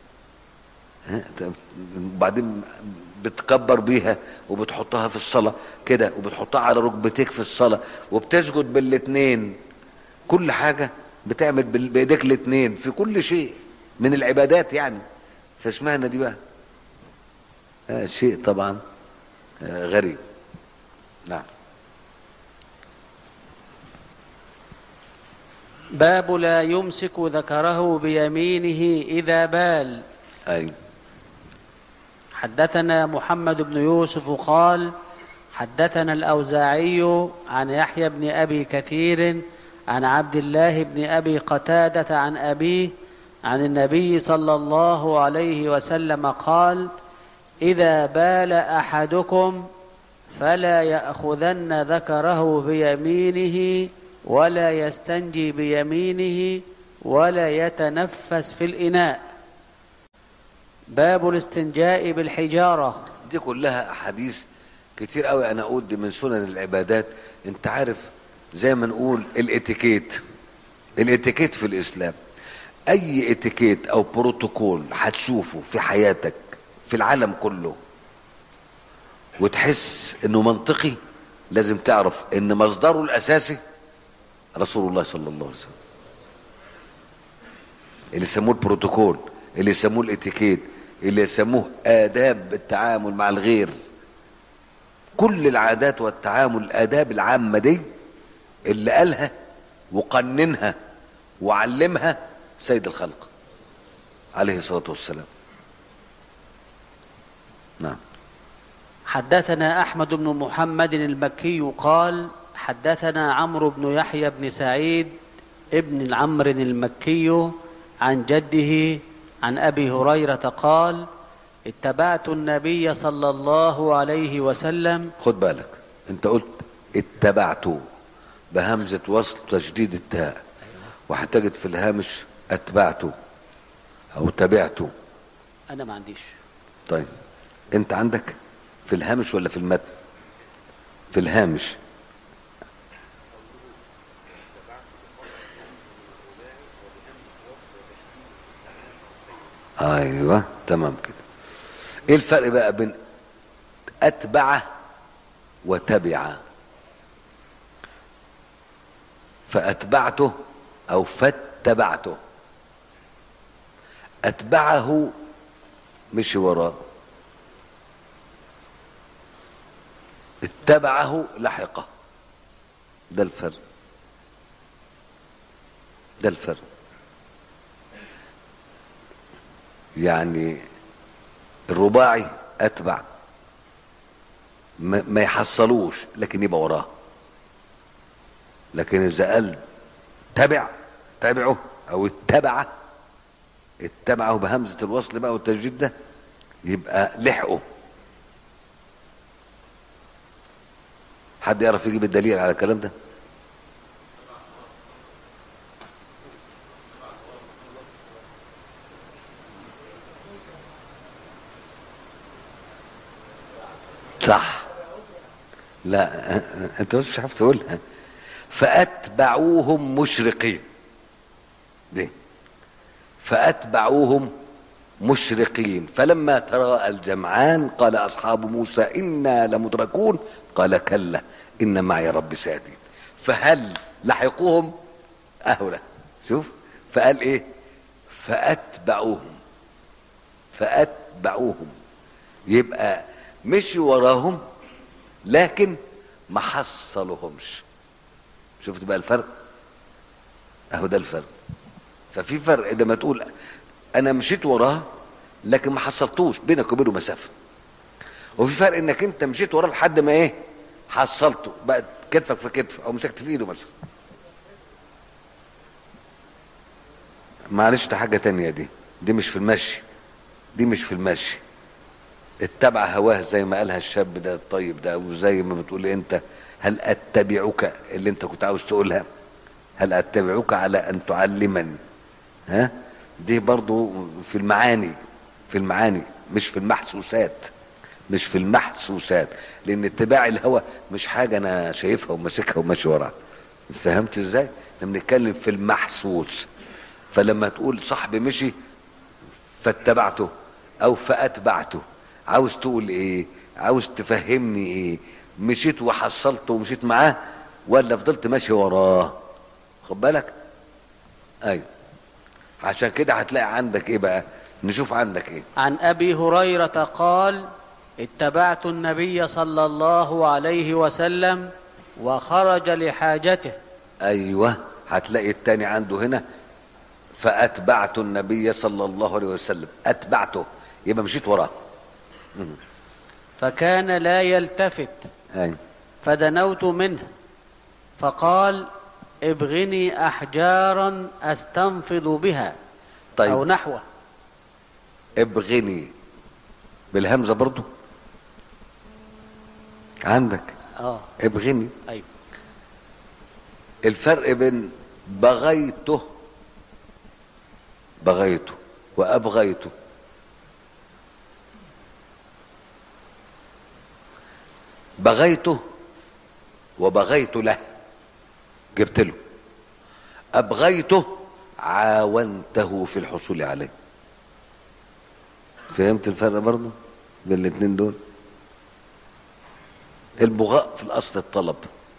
وبعدين بتكبر بيها وبتحطها في الصلاة كده وبتحطها على ركبتيك في الصلاة وبتسجد بالاتنين كل حاجة بتعمل بايديك الاتنين في كل شيء من العبادات يعني فاشمعنى دي بقى آه شيء طبعا آه غريب نعم باب لا يمسك ذكره بيمينه إذا بال أي حدثنا محمد بن يوسف قال حدثنا الأوزاعي عن يحيى بن أبي كثير عن عبد الله بن أبي قتادة عن أبيه عن النبي صلى الله عليه وسلم قال إذا بال أحدكم فلا يأخذن ذكره بيمينه ولا يستنجي بيمينه ولا يتنفس في الإناء باب الاستنجاء بالحجارة دي كلها أحاديث كتير قوي أنا أقول دي من سنن العبادات أنت عارف زي ما نقول الاتيكيت الاتيكيت في الإسلام أي اتيكيت أو بروتوكول هتشوفه في حياتك في العالم كله وتحس انه منطقي لازم تعرف ان مصدره الاساسي رسول الله صلى الله عليه وسلم اللي يسموه البروتوكول اللي يسموه الاتيكيت اللي يسموه آداب التعامل مع الغير كل العادات والتعامل الآداب العامة دي اللي قالها وقننها وعلمها سيد الخلق عليه الصلاة والسلام نعم حدثنا أحمد بن محمد المكي قال حدثنا عمرو بن يحيى بن سعيد ابن عمرو المكي عن جده عن أبي هريرة قال اتبعت النبي صلى الله عليه وسلم خد بالك انت قلت اتبعت بهمزة وصل تشديد التاء وهتجد في الهامش اتبعت او تبعت أنا ما عنديش طيب انت عندك في الهامش ولا في المتن في الهامش ايوه تمام كده ايه الفرق بقى بين اتبع وتبع فاتبعته او فاتبعته اتبعه مشي وراه اتبعه لحقه ده الفرق ده الفرق يعني الرباعي اتبع ما ما يحصلوش لكن يبقى وراه لكن اذا قال تبع تبعه او اتبع اتبعه بهمزه الوصل بقى والتجديد ده يبقى لحقه حد يعرف يجيب الدليل على الكلام ده صح لا انت بس مش عارف تقولها فاتبعوهم مشرقين دي فاتبعوهم مشرقين فلما تراءى الجمعان قال اصحاب موسى انا لمدركون قال كلا ان معي ربي سيهدين فهل لحقوهم اهلا شوف فقال ايه فاتبعوهم فاتبعوهم يبقى مشي وراهم لكن ما حصلهمش شفت بقى الفرق اهو ده الفرق ففي فرق لما تقول انا مشيت وراه لكن ما حصلتوش بينك وبينه مسافه وفي فرق انك انت مشيت وراه لحد ما ايه حصلته بقى كتفك في كتف او مسكت في ايده مثلا معلش ده حاجه تانية دي دي مش في المشي دي مش في المشي اتبع هواه زي ما قالها الشاب ده الطيب ده وزي ما بتقول انت هل اتبعك اللي انت كنت عاوز تقولها هل اتبعك على ان تعلمني ها دي برضو في المعاني في المعاني مش في المحسوسات مش في المحسوسات لان اتباع الهوى مش حاجه انا شايفها وماسكها وماشي وراها فهمت ازاي احنا بنتكلم في المحسوس فلما تقول صاحبي مشي فاتبعته او فاتبعته عاوز تقول ايه عاوز تفهمني ايه مشيت وحصلته ومشيت معاه ولا فضلت ماشي وراه خد بالك ايوه عشان كده هتلاقي عندك ايه بقى نشوف عندك ايه عن ابي هريره قال اتبعت النبي صلى الله عليه وسلم وخرج لحاجته ايوه هتلاقي التاني عنده هنا فاتبعت النبي صلى الله عليه وسلم اتبعته يبقى مشيت وراه فكان لا يلتفت ايوه فدنوت منه فقال ابغني احجارا استنفض بها طيب. او نحوه ابغني بالهمزه برضو عندك اه ابغني ايوه الفرق بين بغيته بغيته وابغيته بغيته وبغيت له جبت له ابغيته عاونته في الحصول عليه فهمت الفرق برضه بين الاثنين دول البغاء في الاصل الطلب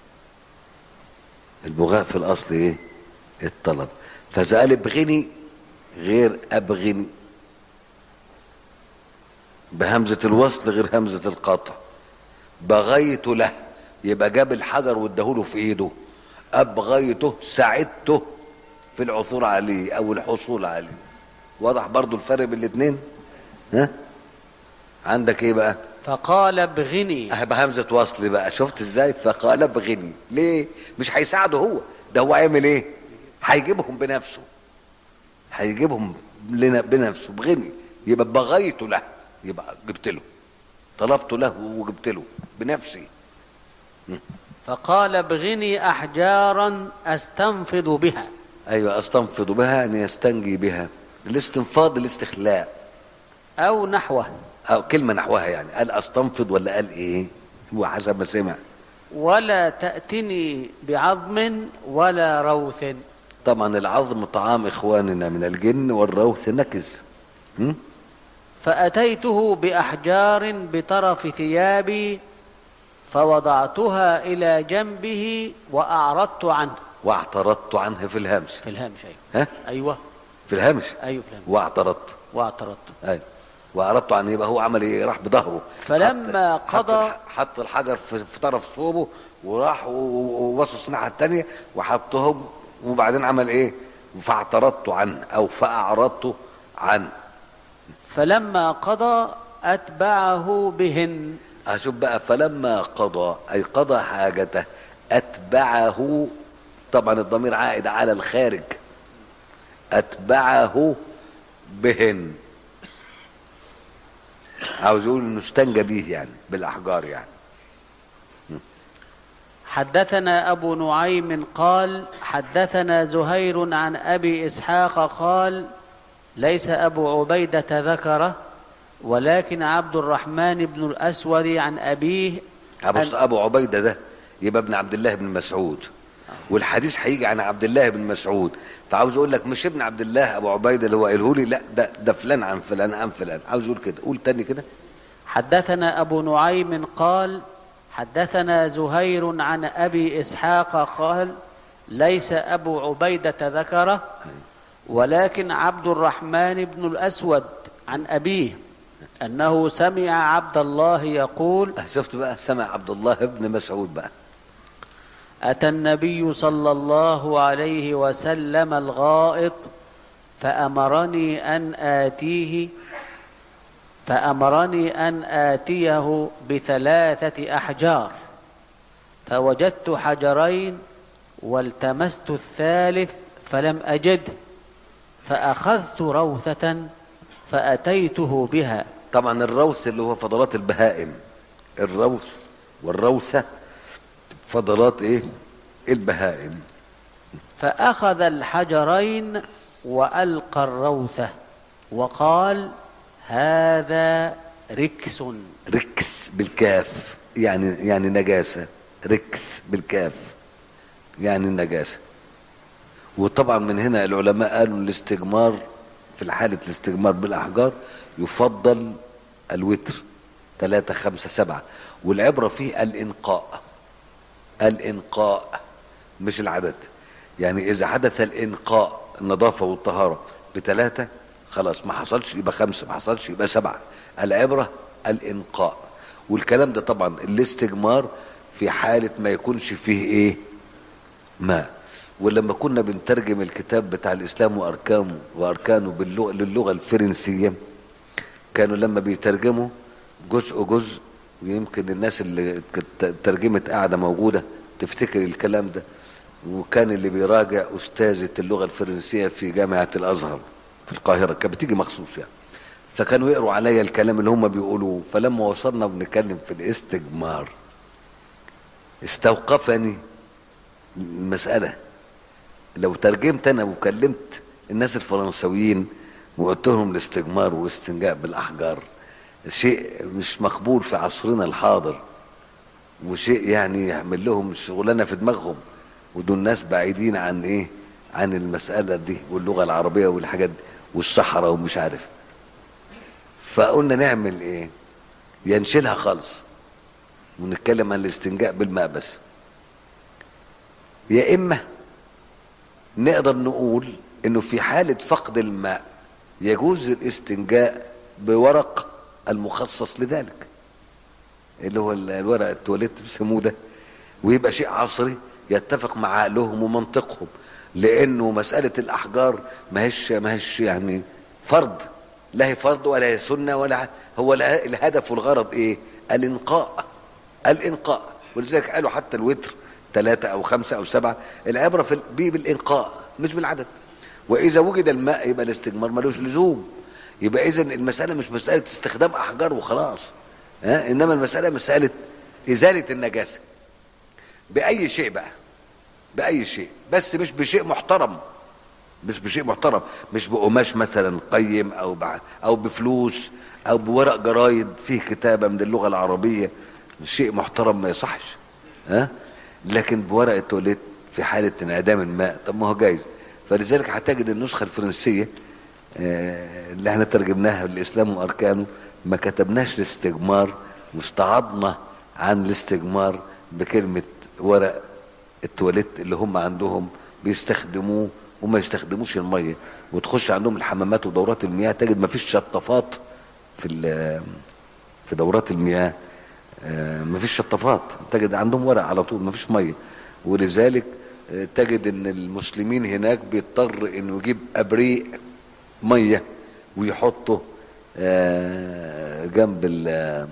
البغاء في الاصل ايه الطلب فاذا قال ابغني غير ابغني بهمزه الوصل غير همزه القطع بغيت له يبقى جاب الحجر واداهوله في ايده ابغيته ساعدته في العثور عليه او الحصول عليه واضح برضو الفرق بين الاثنين ها عندك ايه بقى فقال ابغني اه بهمزه وصل بقى شفت ازاي فقال ابغني ليه مش هيساعده هو ده هو هيعمل ايه هيجيبهم بنفسه هيجيبهم لنا بنفسه بغني يبقى بغيت له يبقى جبت له طلبت له وجبت له بنفسي فقال ابغني احجارا استنفض بها ايوه استنفض بها يعني يستنجي بها الاستنفاض الاستخلاء او نحوه او كلمه نحوها يعني قال استنفض ولا قال ايه هو حسب ما سمع ولا تأتني بعظم ولا روث طبعا العظم طعام اخواننا من الجن والروث نكز م? فأتيته بأحجار بطرف ثيابي فوضعتها إلى جنبه وأعرضت عنه واعترضت عنه في الهمس في الهامش أيوة ها أيوة في الهمس أيوة في الهامش واعترضت واعترضت ايوه واعرضت عنه يبقى هو عمل ايه راح بظهره فلما حط- حط قضى- الح- حط الحجر في في طرف صوبه وراح و- و- وبصص الناحيه الثانيه وحطهم وبعدين عمل ايه فاعترضت عنه او فاعرضت عنه فلما قضى أتبعه بهن اشوف بقى فلما قضى اي قضى حاجته اتبعه طبعا الضمير عائد على الخارج اتبعه بهن عاوز يقول انه استنجى بيه يعني بالاحجار يعني حدثنا أبو نعيم قال حدثنا زهير عن أبي إسحاق قال ليس أبو عبيدة ذكره ولكن عبد الرحمن بن الأسود عن أبيه ابو أن- ابو عبيده ده يبقى ابن عبد الله بن مسعود والحديث هيجي عن عبد الله بن مسعود فعاوز اقول لك مش ابن عبد الله ابو عبيده اللي هو قايله لي لا ده ده فلان عن فلان عن فلان عاوز اقول كده قول تاني كده حدثنا أبو نعيم قال حدثنا زهير عن أبي إسحاق قال ليس أبو عبيدة ذكره ولكن عبد الرحمن بن الأسود عن أبيه أنه سمع عبد الله يقول أه، شفت بقى سمع عبد الله بن مسعود بقى أتى النبي صلى الله عليه وسلم الغائط فأمرني أن آتيه فأمرني أن آتيه بثلاثة أحجار فوجدت حجرين والتمست الثالث فلم أجده فأخذت روثة فأتيته بها طبعا الروث اللي هو فضلات البهائم الروث والروثة فضلات ايه البهائم فأخذ الحجرين وألقى الروثة وقال هذا ركس ركس بالكاف يعني يعني نجاسة ركس بالكاف يعني النجاسة وطبعا من هنا العلماء قالوا الاستجمار في حالة الاستجمار بالأحجار يفضل الوتر ثلاثة خمسة سبعة والعبرة فيه الإنقاء الإنقاء مش العدد يعني إذا حدث الإنقاء النظافة والطهارة بثلاثة خلاص ما حصلش يبقى خمسة ما حصلش يبقى سبعة العبرة الإنقاء والكلام ده طبعا الاستجمار في حالة ما يكونش فيه إيه ماء ولما كنا بنترجم الكتاب بتاع الإسلام وأركانه وأركانه باللغة للغة الفرنسية كانوا لما بيترجموا جزء جزء ويمكن الناس اللي كانت ترجمت قاعدة موجودة تفتكر الكلام ده وكان اللي بيراجع أستاذة اللغة الفرنسية في جامعة الأزهر في القاهرة كانت بتيجي مخصوص يعني فكانوا يقروا عليا الكلام اللي هم بيقولوه فلما وصلنا بنتكلم في الاستجمار استوقفني المسألة لو ترجمت أنا وكلمت الناس الفرنسويين وقلت لهم الاستجمار والاستنجاء بالأحجار شيء مش مقبول في عصرنا الحاضر وشيء يعني يعمل لهم شغلانة في دماغهم ودول ناس بعيدين عن ايه عن المسألة دي واللغة العربية والحاجات دي والصحراء ومش عارف فقلنا نعمل ايه ينشلها خالص ونتكلم عن الاستنجاء بالماء بس يا اما نقدر نقول انه في حالة فقد الماء يجوز الاستنجاء بورق المخصص لذلك اللي هو ال- الورق التواليت بيسموه ده ويبقى شيء عصري يتفق مع عقلهم ومنطقهم لانه مسألة الاحجار ما هيش ما هيش يعني فرض لا هي فرض ولا هي سنة ولا هو لا- الهدف والغرض ايه الانقاء الانقاء ولذلك قالوا حتى الوتر ثلاثة او خمسة او سبعة العبرة في ال- بيه بالانقاء مش بالعدد واذا وجد الماء يبقى الاستجمار ملوش لزوم يبقى اذا المسألة مش مسألة استخدام احجار وخلاص ها انما المسألة مسألة ازالة النجاسة باي شيء بقى باي شيء بس مش بشيء محترم مش بشيء محترم مش بقماش مثلا قيم او بع... او بفلوس او بورق جرايد فيه كتابه من اللغه العربيه شيء محترم ما يصحش ها لكن بورق التواليت في حاله انعدام الماء طب ما هو جايز فلذلك هتجد النسخه الفرنسيه آه، اللي احنا ترجمناها بالاسلام واركانه ما كتبناش الاستجمار واستعضنا عن الاستجمار بكلمه ورق التواليت اللي هم عندهم بيستخدموه وما يستخدموش الميه وتخش عندهم الحمامات ودورات المياه تجد ما فيش شطافات في ال- في دورات المياه آه، ما فيش شطافات تجد عندهم ورق على طول ما فيش ميه ولذلك آه، تجد ان المسلمين هناك بيضطر انه يجيب ابريق ميه ويحطه آه، جنب ال-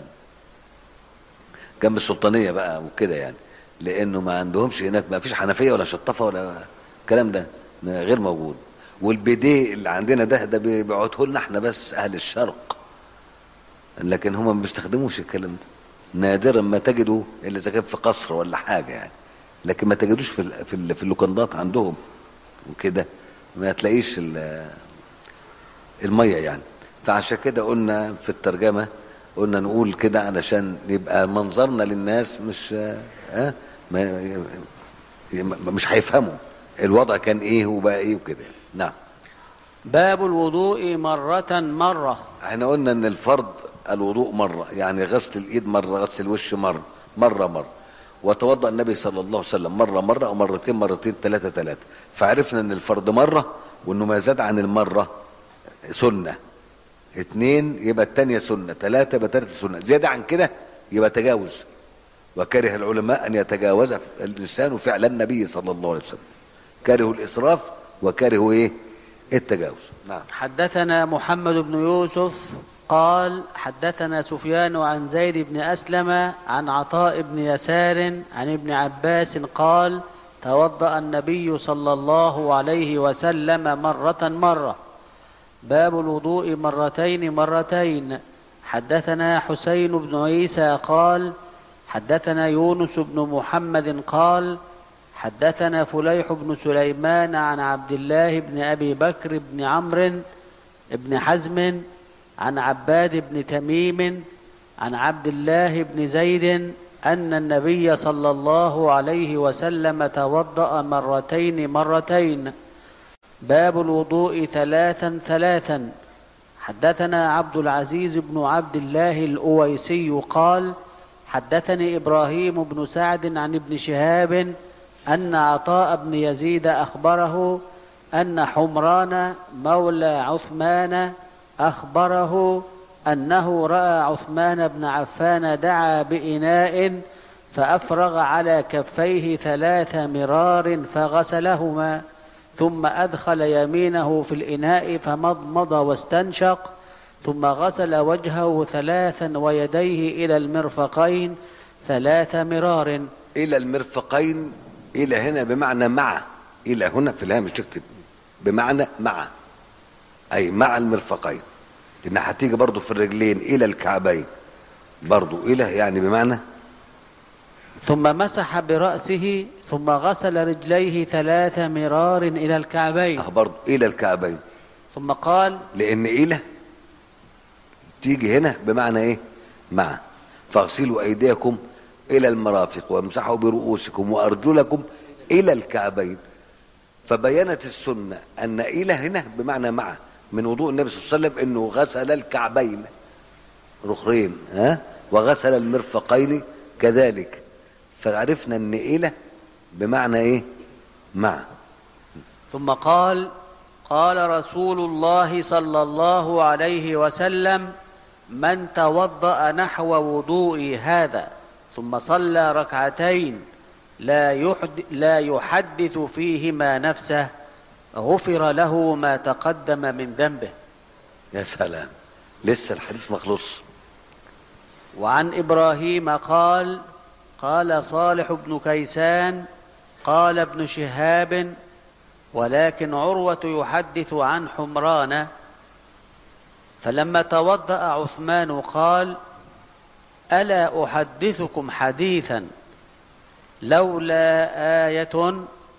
جنب السلطانيه بقى وكده يعني لانه ما عندهمش هناك ما فيش حنفيه ولا شطافه ولا الكلام ده غير موجود والبيديه اللي عندنا ده ده بيبعته لنا احنا بس اهل الشرق لكن هم ما بيستخدموش الكلام ده نادرا ما تجدوا الا اذا كان في قصر ولا حاجه يعني لكن ما تجدوش في ال- في ال- في اللوكندات عندهم وكده ما تلاقيش ال- الميه يعني فعشان كده قلنا في الترجمه قلنا نقول كده علشان يبقى منظرنا للناس مش ها ما مش هيفهموا الوضع كان ايه وبقى ايه وكده نعم باب الوضوء مرة مرة احنا قلنا ان الفرض الوضوء مرة يعني غسل الايد مرة غسل الوش مرة مرة مرة وتوضأ النبي صلى الله عليه وسلم مرة مرة او مرتين مرتين ثلاثة ثلاثة فعرفنا ان الفرض مرة وانه ما زاد عن المرة سنة اتنين يبقى التانية سنة ثلاثة يبقى ثلاثة سنة زيادة عن كده يبقى تجاوز وكره العلماء ان يتجاوز الانسان فعل النبي صلى الله عليه وسلم كرهوا الاسراف وكرهوا ايه التجاوز نعم حدثنا محمد بن يوسف قال حدثنا سفيان عن زيد بن أسلم عن عطاء بن يسار عن ابن عباس قال توضأ النبي صلى الله عليه وسلم مرة مرة باب الوضوء مرتين مرتين حدثنا حسين بن عيسى قال حدثنا يونس بن محمد قال حدثنا فليح بن سليمان عن عبد الله بن ابي بكر بن عمرو بن حزم عن عباد بن تميم عن عبد الله بن زيد ان النبي صلى الله عليه وسلم توضا مرتين مرتين باب الوضوء ثلاثا ثلاثا حدثنا عبد العزيز بن عبد الله الاويسي قال حدثني ابراهيم بن سعد عن ابن شهاب ان عطاء بن يزيد اخبره ان حمران مولى عثمان اخبره انه راى عثمان بن عفان دعا باناء فافرغ على كفيه ثلاث مرار فغسلهما ثم ادخل يمينه في الاناء فمضمض واستنشق ثم غسل وجهه ثلاثا ويديه الى المرفقين ثلاث مرار الى المرفقين الى هنا بمعنى مع الى هنا في الهامش تكتب بمعنى مع اي مع المرفقين لان هتيجي برضو في الرجلين الى الكعبين برضو الى يعني بمعنى ثم مسح براسه ثم غسل رجليه ثلاث مرار الى الكعبين اه برضو الى الكعبين ثم قال لان الى تيجي هنا بمعنى ايه مع فاغسلوا ايديكم الى المرافق وامسحوا برؤوسكم وارجلكم الى الكعبين فبينت السنه ان الى هنا بمعنى مع من وضوء النبي صلى الله عليه وسلم انه غسل الكعبين رخرين ها وغسل المرفقين كذلك فعرفنا ان الى بمعنى ايه مع ثم قال قال رسول الله صلى الله عليه وسلم من توضأ نحو وضوئي هذا ثم صلى ركعتين لا يحد لا يحدث فيهما نفسه غفر له ما تقدم من ذنبه يا سلام لسه الحديث مخلص وعن ابراهيم قال قال صالح بن كيسان قال ابن شهاب ولكن عروه يحدث عن حمران فلما توضا عثمان قال الا احدثكم حديثا لولا ايه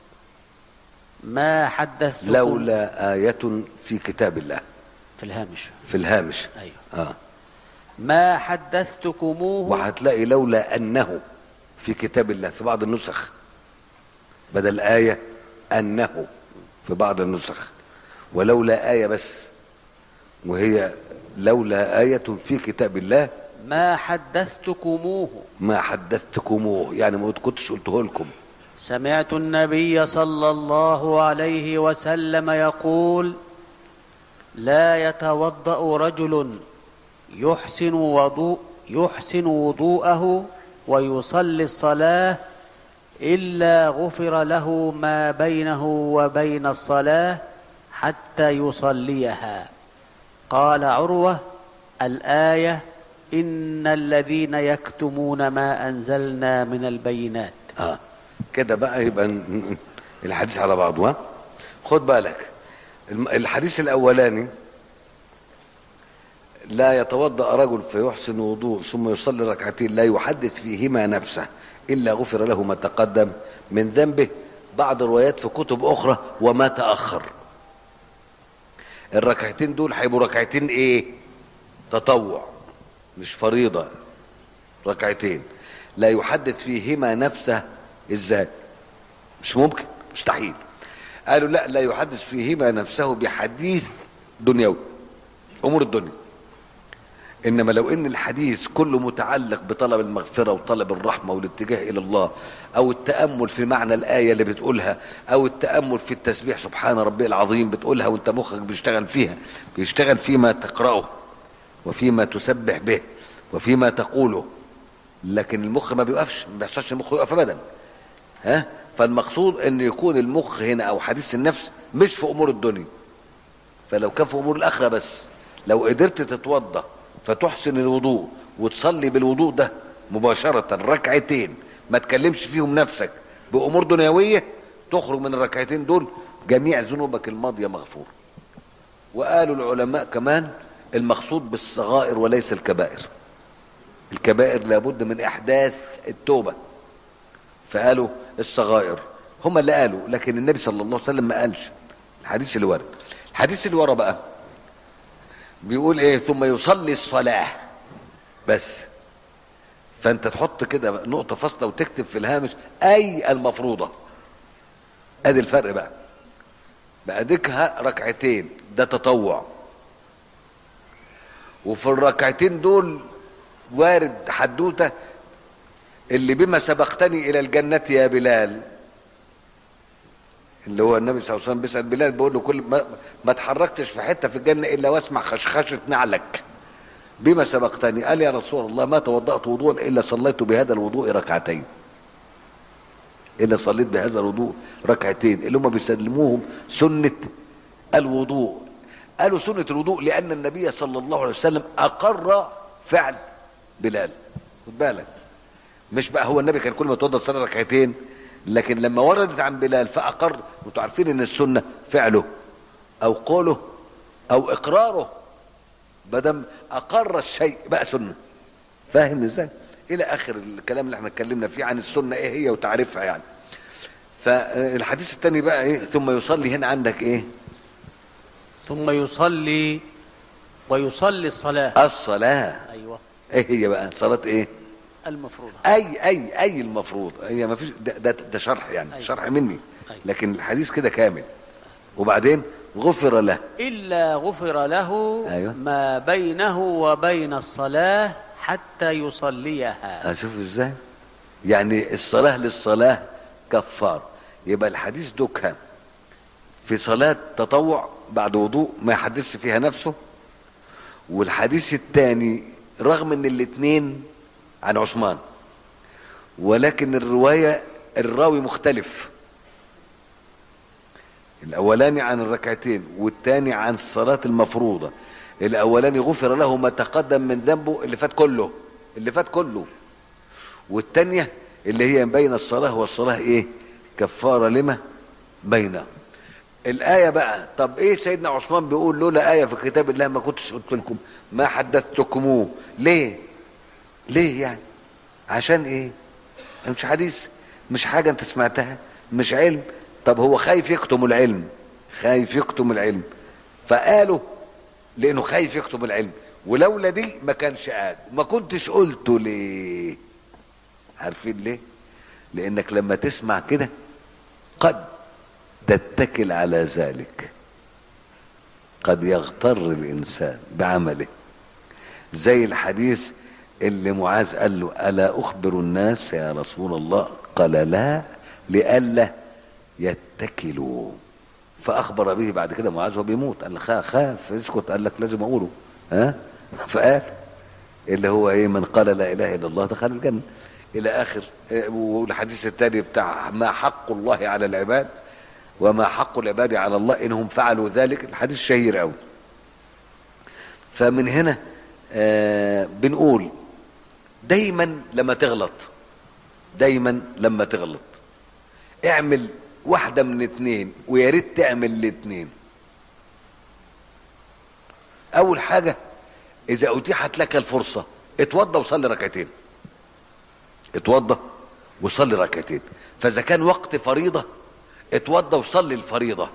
ما حدثتكم لولا آية في كتاب الله في الهامش في الهامش ايوه آه. ما حدثتكموه وهتلاقي لولا أنه في كتاب الله في بعض النسخ بدل آية أنه في بعض النسخ ولولا آية بس وهي لولا آية في كتاب الله ما حدثتكموه ما حدثتكموه يعني ما كنتش قلته لكم سمعت النبي صلى الله عليه وسلم يقول لا يتوضا رجل يحسن وضوء يحسن وضوءه ويصلي الصلاه الا غفر له ما بينه وبين الصلاه حتى يصليها قال عروه الايه ان الذين يكتمون ما انزلنا من البينات اه كده بقى يبقى ن- ن- الحديث على بعضه ها خد بالك الم- الحديث الاولاني لا يتوضأ رجل فيحسن وضوء ثم يصلي ركعتين لا يحدث فيهما نفسه إلا غفر له ما تقدم من ذنبه بعض الروايات في كتب أخرى وما تأخر الركعتين دول هيبقوا ركعتين ايه تطوع مش فريضة ركعتين لا يحدث فيهما نفسه ازاي مش ممكن مستحيل قالوا لا لا يحدث فيهما نفسه بحديث دنيوي امور الدنيا انما لو ان الحديث كله متعلق بطلب المغفره وطلب الرحمه والاتجاه الى الله او التامل في معنى الايه اللي بتقولها او التامل في التسبيح سبحان ربي العظيم بتقولها وانت مخك بيشتغل فيها بيشتغل فيما تقراه وفيما تسبح به وفيما تقوله لكن المخ ما بيوقفش ما بيحصلش المخ يقف ابدا ها فالمقصود ان يكون المخ هنا او حديث النفس مش في امور الدنيا فلو كان في امور الاخره بس لو قدرت تتوضا فتحسن الوضوء وتصلي بالوضوء ده مباشرة ركعتين ما تكلمش فيهم نفسك بأمور دنيوية تخرج من الركعتين دول جميع ذنوبك الماضية مغفورة وقالوا العلماء كمان المقصود بالصغائر وليس الكبائر الكبائر لابد من إحداث التوبة فقالوا الصغائر هم اللي قالوا لكن النبي صلى الله عليه وسلم ما قالش الحديث اللي ورد الحديث اللي ورا بقى بيقول ايه ثم يصلي الصلاة بس فانت تحط كده نقطة فاصلة وتكتب في الهامش اي المفروضة ادي الفرق بقى بقى ديكها ركعتين ده تطوع وفي الركعتين دول وارد حدوته اللي بما سبقتني الى الجنة يا بلال اللي هو النبي صلى الله عليه وسلم بيسأل بلال بيقول له كل ما, ما اتحركتش في حتة في الجنة إلا واسمع خشخشة نعلك بما سبقتني قال يا رسول الله ما توضأت وضوءا إلا صليت بهذا الوضوء ركعتين إلا صليت بهذا الوضوء ركعتين اللي هم بيسلموهم سنة الوضوء قالوا سنة الوضوء لأن النبي صلى الله عليه وسلم أقر فعل بلال خد بالك مش بقى هو النبي كان كل ما يتوضا صلى ركعتين لكن لما وردت عن بلال فأقر وانتوا عارفين ان السنة فعله او قوله او اقراره بدم اقر الشيء بقى سنة فاهم ازاي الى اخر الكلام اللي احنا اتكلمنا فيه عن السنة ايه هي وتعريفها يعني فالحديث الثاني بقى ايه ثم يصلي هنا عندك ايه ثم يصلي ويصلي الصلاة الصلاة أيوة ايه هي بقى صلاة ايه المفروضة اي اي اي المفروض هي ما فيش ده, ده, ده شرح يعني أيوة. شرح مني أيوة. لكن الحديث كده كامل وبعدين غفر له إلا غفر له أيوة. ما بينه وبين الصلاة حتى يصليها اشوف ازاي يعني الصلاة للصلاة كفار يبقى الحديث دكها في صلاة تطوع بعد وضوء ما يحدثش فيها نفسه والحديث الثاني رغم ان الاثنين عن عثمان ولكن الرواية الراوي مختلف الاولاني عن الركعتين والثاني عن الصلاة المفروضة الاولاني غفر له ما تقدم من ذنبه اللي فات كله اللي فات كله والتانية اللي هي بين الصلاة والصلاة ايه كفارة لما بينه الآية بقى طب ايه سيدنا عثمان بيقول لولا آية في كتاب الله ما كنتش قلت لكم ما حدثتكموه ليه ليه يعني عشان ايه مش حديث مش حاجة انت سمعتها مش علم طب هو خايف يكتم العلم خايف يكتم العلم فقالوا لانه خايف يكتم العلم ولولا دي ما كانش قال ما كنتش قلته ليه عارفين ليه لانك لما تسمع كده قد تتكل على ذلك قد يغتر الانسان بعمله زي الحديث اللي معاذ قال له الا اخبر الناس يا رسول الله قال لا لئلا يتكلوا فاخبر به بعد كده معاذ وهو بيموت قال له خاف خاف اسكت قال لك لازم اقوله ها فقال اللي هو ايه من قال لا اله الا الله دخل الجنه الى اخر إيه، والحديث الثاني بتاع ما حق الله على العباد وما حق العباد على الله انهم فعلوا ذلك الحديث شهير قوي فمن هنا آه بنقول دايما لما تغلط دايما لما تغلط اعمل واحدة من اتنين ويا ريت تعمل الاتنين اول حاجة اذا اتيحت لك الفرصه اتوضى وصلي ركعتين اتوضى وصلي ركعتين فاذا كان وقت فريضه اتوضى وصلي الفريضه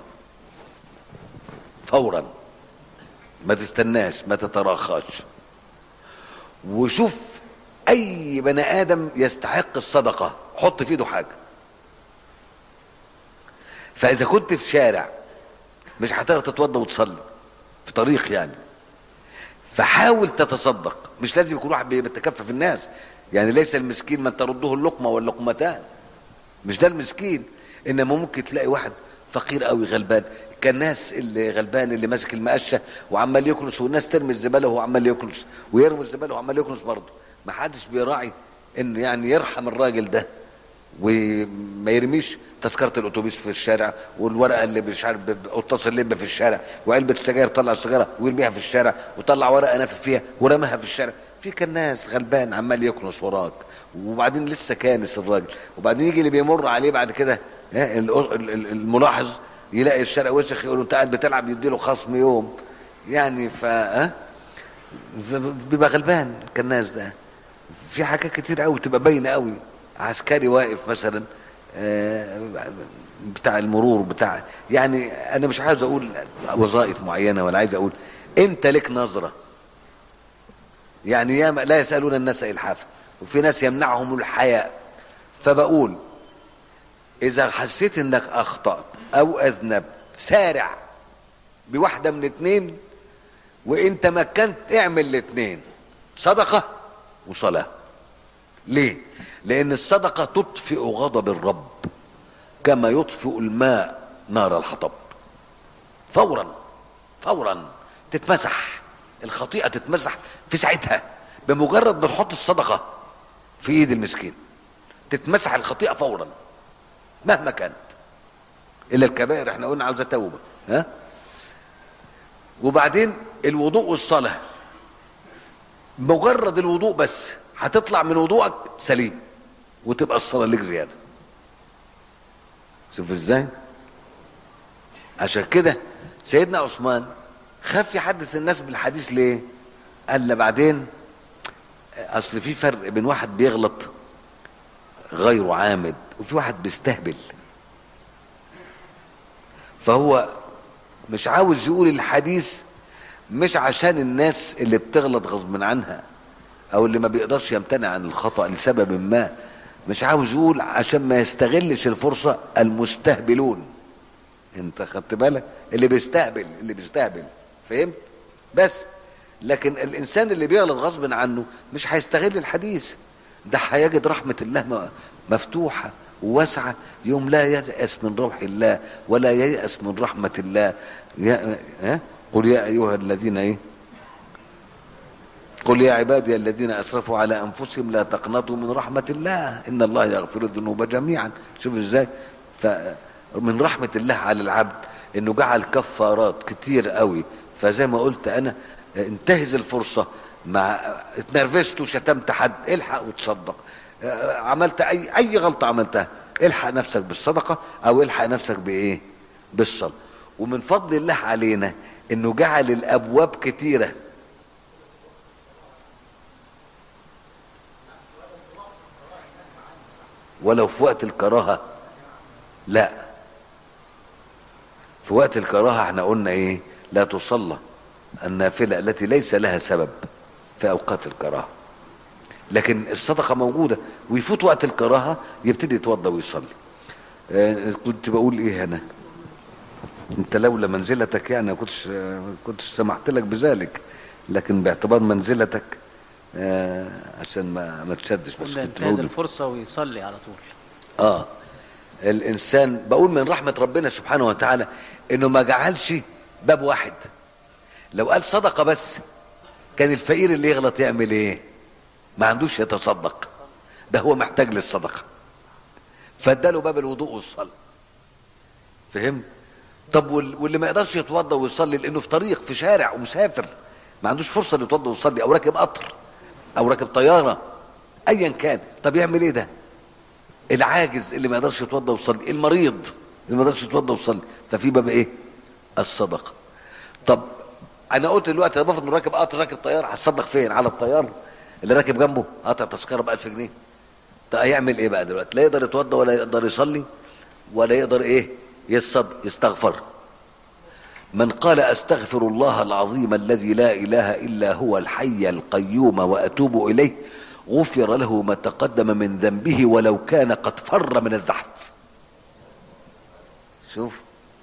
فورا ما تستناش ما تتراخاش وشوف اي بني ادم يستحق الصدقه حط في ايده حاجه فاذا كنت في شارع مش هتقدر تتوضى وتصلي في طريق يعني فحاول تتصدق مش لازم يكون واحد بيتكفف الناس يعني ليس المسكين من ترده اللقمه واللقمتان مش ده المسكين انما ممكن تلاقي واحد فقير قوي غلبان كالناس اللي غلبان اللي ماسك المقشه وعمال يكنس والناس ترمي الزباله وهو عمال يكنس ويرمي الزباله وعمال يكنس برضه ما حدش بيراعي انه يعني يرحم الراجل ده وما يرميش تذكره الاتوبيس في الشارع والورقه اللي مش عارف قطاس اللب في الشارع وعلبه السجاير طلع السيجاره ويرميها في الشارع وطلع ورقه نافف فيها ورماها في الشارع في كان ناس غلبان عمال يكنس وراك وبعدين لسه كانس الراجل وبعدين يجي اللي بيمر عليه بعد كده ها، ال- ال- ال- الملاحظ يلاقي الشارع وسخ يقول له انت قاعد بتلعب يديله خصم يوم يعني ف ها؟ ف- بيبقى غلبان كالناس ده في حاجات كتير قوي تبقى باينه قوي عسكري واقف مثلا آه، بتاع المرور بتاع يعني انا مش عايز اقول وظائف معينه ولا عايز اقول انت لك نظره يعني ياما لا يسالون الناس الحافه وفي ناس يمنعهم الحياء فبقول اذا حسيت انك اخطات او اذنبت سارع بواحده من اتنين وان تمكنت اعمل الاتنين صدقه وصلاه ليه لان الصدقه تطفئ غضب الرب كما يطفئ الماء نار الحطب فورا فورا تتمسح الخطيئه تتمسح في ساعتها بمجرد ما تحط الصدقه في ايد المسكين تتمسح الخطيئه فورا مهما كانت الا الكبائر احنا قلنا عاوزه توبه ها وبعدين الوضوء والصلاه مجرد الوضوء بس هتطلع من وضوءك سليم وتبقى الصلاه لك زياده شوف ازاي عشان كده سيدنا عثمان خاف يحدث الناس بالحديث ليه قال لا بعدين اصل في فرق بين واحد بيغلط غير عامد وفي واحد بيستهبل فهو مش عاوز يقول الحديث مش عشان الناس اللي بتغلط غصب عنها او اللي ما بيقدرش يمتنع عن الخطأ لسبب ما مش عاوز يقول عشان ما يستغلش الفرصة المستهبلون انت خدت بالك اللي بيستهبل اللي بيستهبل فهمت بس لكن الانسان اللي بيغلط غصب عنه مش هيستغل الحديث ده هيجد رحمة الله م- مفتوحة وواسعة يوم لا ييأس من روح الله ولا ييأس من رحمة الله يا ها؟ قل يا أيها الذين إيه قل يا عبادي الذين أسرفوا على أنفسهم لا تقنطوا من رحمة الله إن الله يغفر الذنوب جميعا شوف إزاي فمن رحمة الله على العبد إنه جعل كفارات كتير قوي فزي ما قلت أنا انتهز الفرصة مع اتنرفزت وشتمت حد الحق وتصدق آه، عملت اي اي غلطه عملتها الحق نفسك بالصدقه او الحق نفسك بايه بالصلاه ومن فضل الله علينا انه جعل الابواب كتيره ولو في وقت الكراهه لا في وقت الكراهه احنا قلنا ايه لا تصلى النافله التي ليس لها سبب في اوقات الكراهه لكن الصدقه موجوده ويفوت وقت الكراهه يبتدي يتوضا ويصلي آه، كنت بقول ايه انا انت لولا منزلتك يعني ما كنتش آه، ما كنتش سمحت لك بذلك لكن باعتبار منزلتك آه، عشان ما ما تشدش بس قلنا كنت ينتهز بقول الفرصة ويصلي على طول اه الانسان بقول من رحمه ربنا سبحانه وتعالى انه ما جعلش باب واحد لو قال صدقه بس كان الفقير اللي يغلط يعمل ايه ما عندوش يتصدق ده هو محتاج للصدقه فاداله باب الوضوء والصلاه فهم طب وال- واللي ما يقدرش يتوضا ويصلي لانه في طريق في شارع ومسافر ما عندوش فرصه انه يتوضا ويصلي او راكب قطر او راكب طياره ايا كان طب يعمل ايه ده العاجز اللي ما يقدرش يتوضا ويصلي المريض اللي ما يقدرش يتوضا ويصلي ففي باب ايه الصدقه طب انا قلت دلوقتي انا بفرض انه راكب قطر راكب طياره هتصدق فين على الطيار اللي راكب جنبه قطع تذكره ب 1000 جنيه طب هيعمل ايه بقى دلوقتي لا يقدر يتوضى ولا يقدر يصلي ولا يقدر ايه يصد يستغفر من قال استغفر الله العظيم الذي لا اله الا هو الحي القيوم واتوب اليه غفر له ما تقدم من ذنبه ولو كان قد فر من الزحف شوف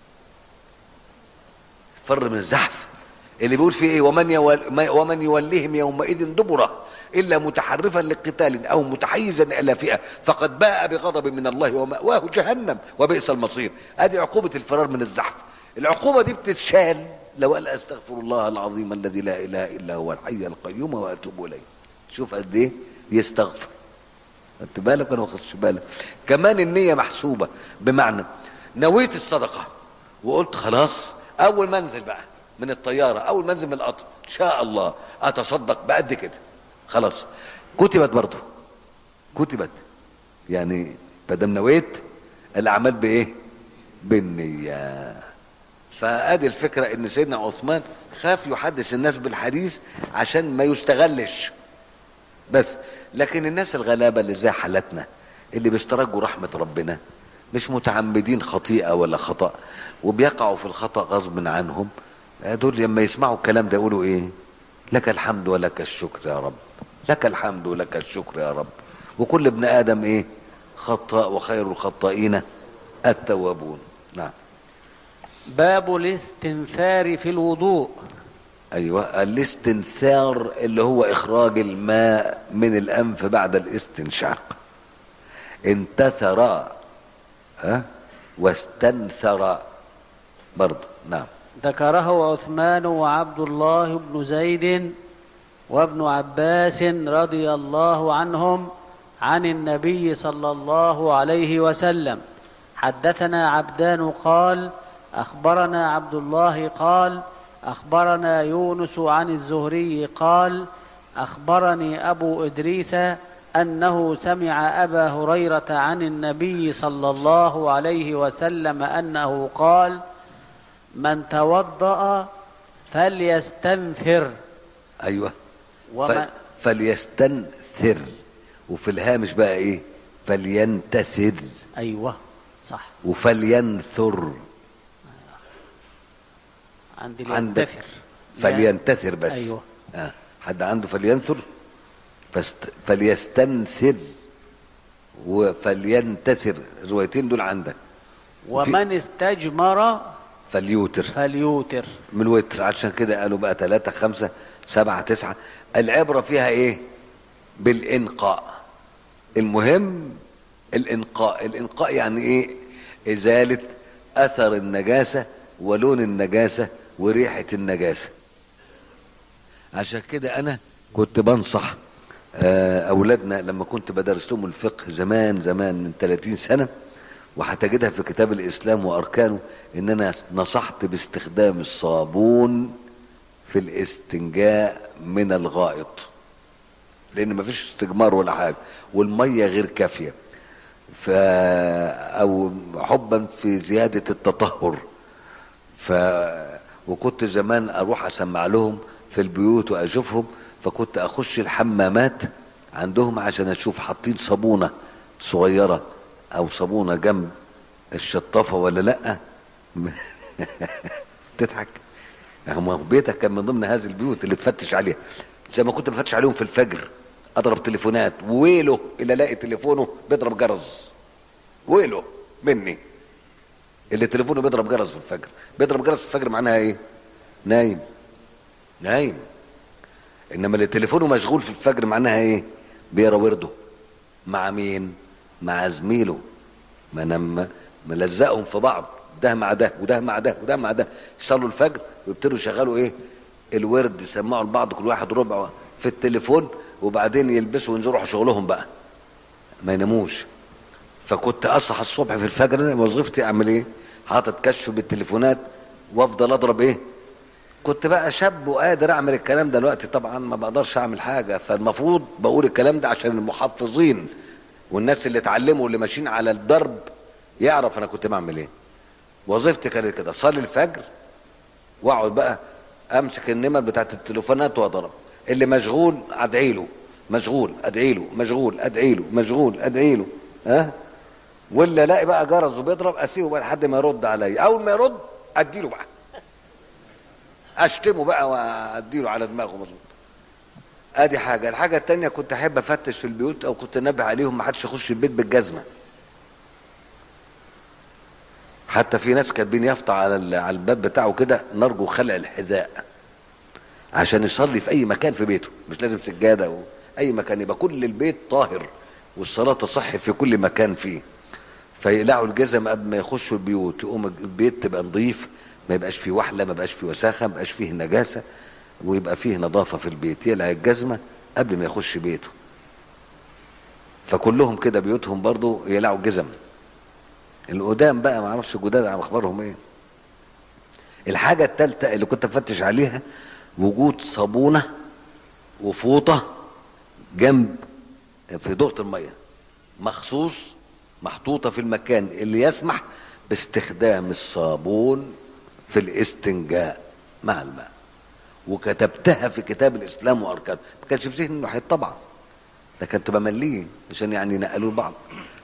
فر من الزحف اللي بيقول فيه ايه ومن يول ومن يوليهم يومئذ دبره الا متحرفا لقتال او متحيزا الى فئه فقد باء بغضب من الله ومأواه جهنم وبئس المصير ادي عقوبه الفرار من الزحف العقوبه دي بتتشال لو قال استغفر الله العظيم الذي لا اله الا هو الحي القيوم واتوب اليه شوف قد ايه يستغفر خدت بالك ولا ما خدتش بالك كمان النيه محسوبه بمعنى نويت الصدقه وقلت خلاص اول ما انزل بقى من الطياره اول ما انزل من القطر ان شاء الله اتصدق بقد كده خلاص كتبت برضه كتبت يعني بدل نويت الاعمال بايه بالنيه فادي الفكره ان سيدنا عثمان خاف يحدث الناس بالحديث عشان ما يستغلش بس لكن الناس الغلابه اللي زي حالتنا اللي بيسترجوا رحمه ربنا مش متعمدين خطيئه ولا خطا وبيقعوا في الخطا غصب عنهم دول لما يسمعوا الكلام ده يقولوا ايه لك الحمد ولك الشكر يا رب لك الحمد ولك الشكر يا رب وكل ابن ادم ايه خطاء وخير الخطائين التوابون نعم باب الاستنثار في الوضوء ايوه الاستنثار اللي هو اخراج الماء من الانف بعد الاستنشاق انتثر ها واستنثر برضه نعم ذكره عثمان وعبد الله بن زيد وابن عباس رضي الله عنهم عن النبي صلى الله عليه وسلم حدثنا عبدان قال اخبرنا عبد الله قال اخبرنا يونس عن الزهري قال اخبرني ابو ادريس انه سمع ابا هريره عن النبي صلى الله عليه وسلم انه قال من توضا فليستنثر ايوه ف... ومن فليستنثر وفي الهامش بقى ايه فلينتثر ايوه صح وفلينثر عندي عندك لينتثر فلينتثر بس ايوه آه. حد عنده فلينثر فست... فليستنثر وفلينتثر الروايتين دول عندك ومن استجمر فليوتر فليوتر من الوتر عشان كده قالوا بقى ثلاثة خمسة سبعة تسعة العبرة فيها ايه بالإنقاء المهم الإنقاء الإنقاء يعني ايه إزالة أثر النجاسة ولون النجاسة وريحة النجاسة عشان كده أنا كنت بنصح آه، أولادنا لما كنت بدرس لهم الفقه زمان زمان من 30 سنة وهتجدها في كتاب الإسلام وأركانه إن أنا نصحت باستخدام الصابون في الاستنجاء من الغائط لأن مفيش استجمار ولا حاجة والمية غير كافية ف أو حبا في زيادة التطهر ف وكنت زمان اروح اسمع لهم في البيوت واشوفهم فكنت اخش الحمامات عندهم عشان اشوف حاطين صابونه صغيره او صابونه جنب الشطافه ولا لا تضحك ما هو بيتك كان من ضمن هذه البيوت اللي تفتش عليها زي ما كنت بفتش عليهم في الفجر اضرب تليفونات وويله الا الاقي تليفونه بيضرب جرس ويله مني اللي تليفونه بيضرب جرس في الفجر بيضرب جرس في الفجر معناها ايه نايم نايم انما اللي تليفونه مشغول في الفجر معناها ايه بيقرا ورده مع مين مع زميله ما نم ملزقهم في بعض ده مع ده وده مع ده وده مع ده يصلوا الفجر ويبتدوا يشغلوا ايه الورد يسمعوا لبعض كل واحد ربع في التليفون وبعدين يلبسوا وينزلوا يروحوا شغلهم بقى ما يناموش فكنت اصحى الصبح في الفجر أنا وظيفتي اعمل ايه حاطط كشف بالتليفونات وافضل اضرب ايه كنت بقى شاب وقادر اعمل الكلام ده دلوقتي طبعا ما بقدرش اعمل حاجه فالمفروض بقول الكلام ده عشان المحفظين والناس اللي اتعلموا واللي ماشيين على الدرب يعرف انا كنت بعمل ايه وظيفتي كانت كده صلي الفجر واقعد بقى امسك النمر بتاعت التليفونات واضرب اللي مشغول ادعي له مشغول ادعي له مشغول ادعي له مشغول ادعي له ها ولا الاقي بقى جرس وبيضرب اسيبه بقى لحد ما يرد عليا اول ما يرد اديله بقى اشتمه بقى واديله على دماغه مظبوط ادي حاجه الحاجه التانية كنت احب افتش في البيوت او كنت انبه عليهم ما حدش يخش البيت بالجزمه حتى في ناس كاتبين يافطة على ال- على الباب بتاعه كده نرجو خلع الحذاء عشان يصلي في اي مكان في بيته مش لازم سجاده و... اي مكان يبقى كل البيت طاهر والصلاه تصح في كل مكان فيه فيقلعوا الجزم قبل ما يخشوا البيوت يقوم البيت تبقى نظيف ما يبقاش فيه وحله ما يبقاش فيه وساخه ما يبقاش فيه نجاسه ويبقى فيه نظافه في البيت يقلع الجزمه قبل ما يخش بيته فكلهم كده بيوتهم برضو يقلعوا الجزم القدام بقى ما اعرفش الجداد عن اخبارهم ايه الحاجه الثالثه اللي كنت بفتش عليها وجود صابونه وفوطه جنب في دورة الميه مخصوص محطوطه في المكان اللي يسمح باستخدام الصابون في الاستنجاء مع الماء وكتبتها في كتاب الاسلام واركانه ما كانش في ذهني انه هيطبع ده كنت بمليه عشان يعني نقلوه لبعض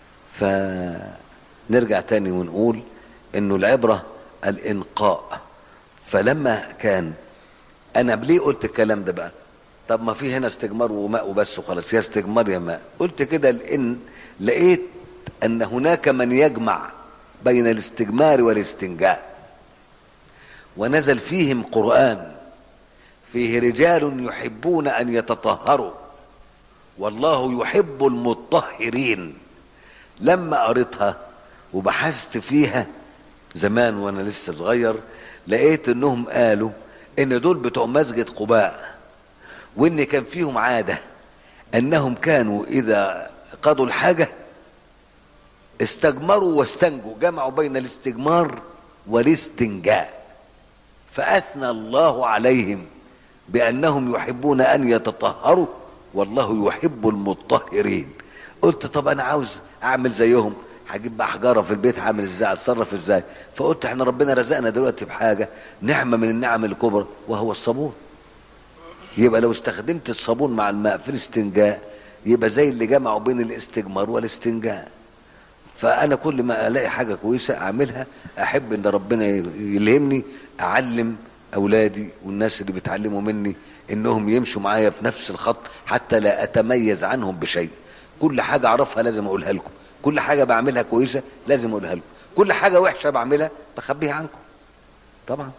فنرجع تاني ونقول انه العبره الانقاء فلما كان انا ليه قلت الكلام ده بقى طب ما في هنا استجمار وماء وبس وخلاص يا استجمار يا ماء قلت كده لان لقيت ان هناك من يجمع بين الاستجمار والاستنجاء ونزل فيهم قران فيه رجال يحبون ان يتطهروا والله يحب المطهرين لما قريتها وبحثت فيها زمان وانا لسه صغير لقيت انهم قالوا ان دول بتوع مسجد قباء وان كان فيهم عاده انهم كانوا اذا قضوا الحاجه استجمروا واستنجوا جمعوا بين الاستجمار والاستنجاء فاثنى الله عليهم بانهم يحبون ان يتطهروا والله يحب المطهرين قلت طب انا عاوز اعمل زيهم هجيب بقى حجاره في البيت هعمل ازاي اتصرف ازاي فقلت احنا ربنا رزقنا دلوقتي بحاجه نعمه من النعم الكبرى وهو الصابون يبقى لو استخدمت الصابون مع الماء في الاستنجاء يبقى زي اللي جمعوا بين الاستجمار والاستنجاء فانا كل ما الاقي حاجه كويسه اعملها احب ان ربنا يلهمني اعلم اولادي والناس اللي بيتعلموا مني انهم يمشوا معايا في نفس الخط حتى لا اتميز عنهم بشيء كل حاجه اعرفها لازم اقولها لكم كل حاجه بعملها كويسه لازم اقولها لكم كل حاجه وحشه بعملها بخبيها عنكم طبعا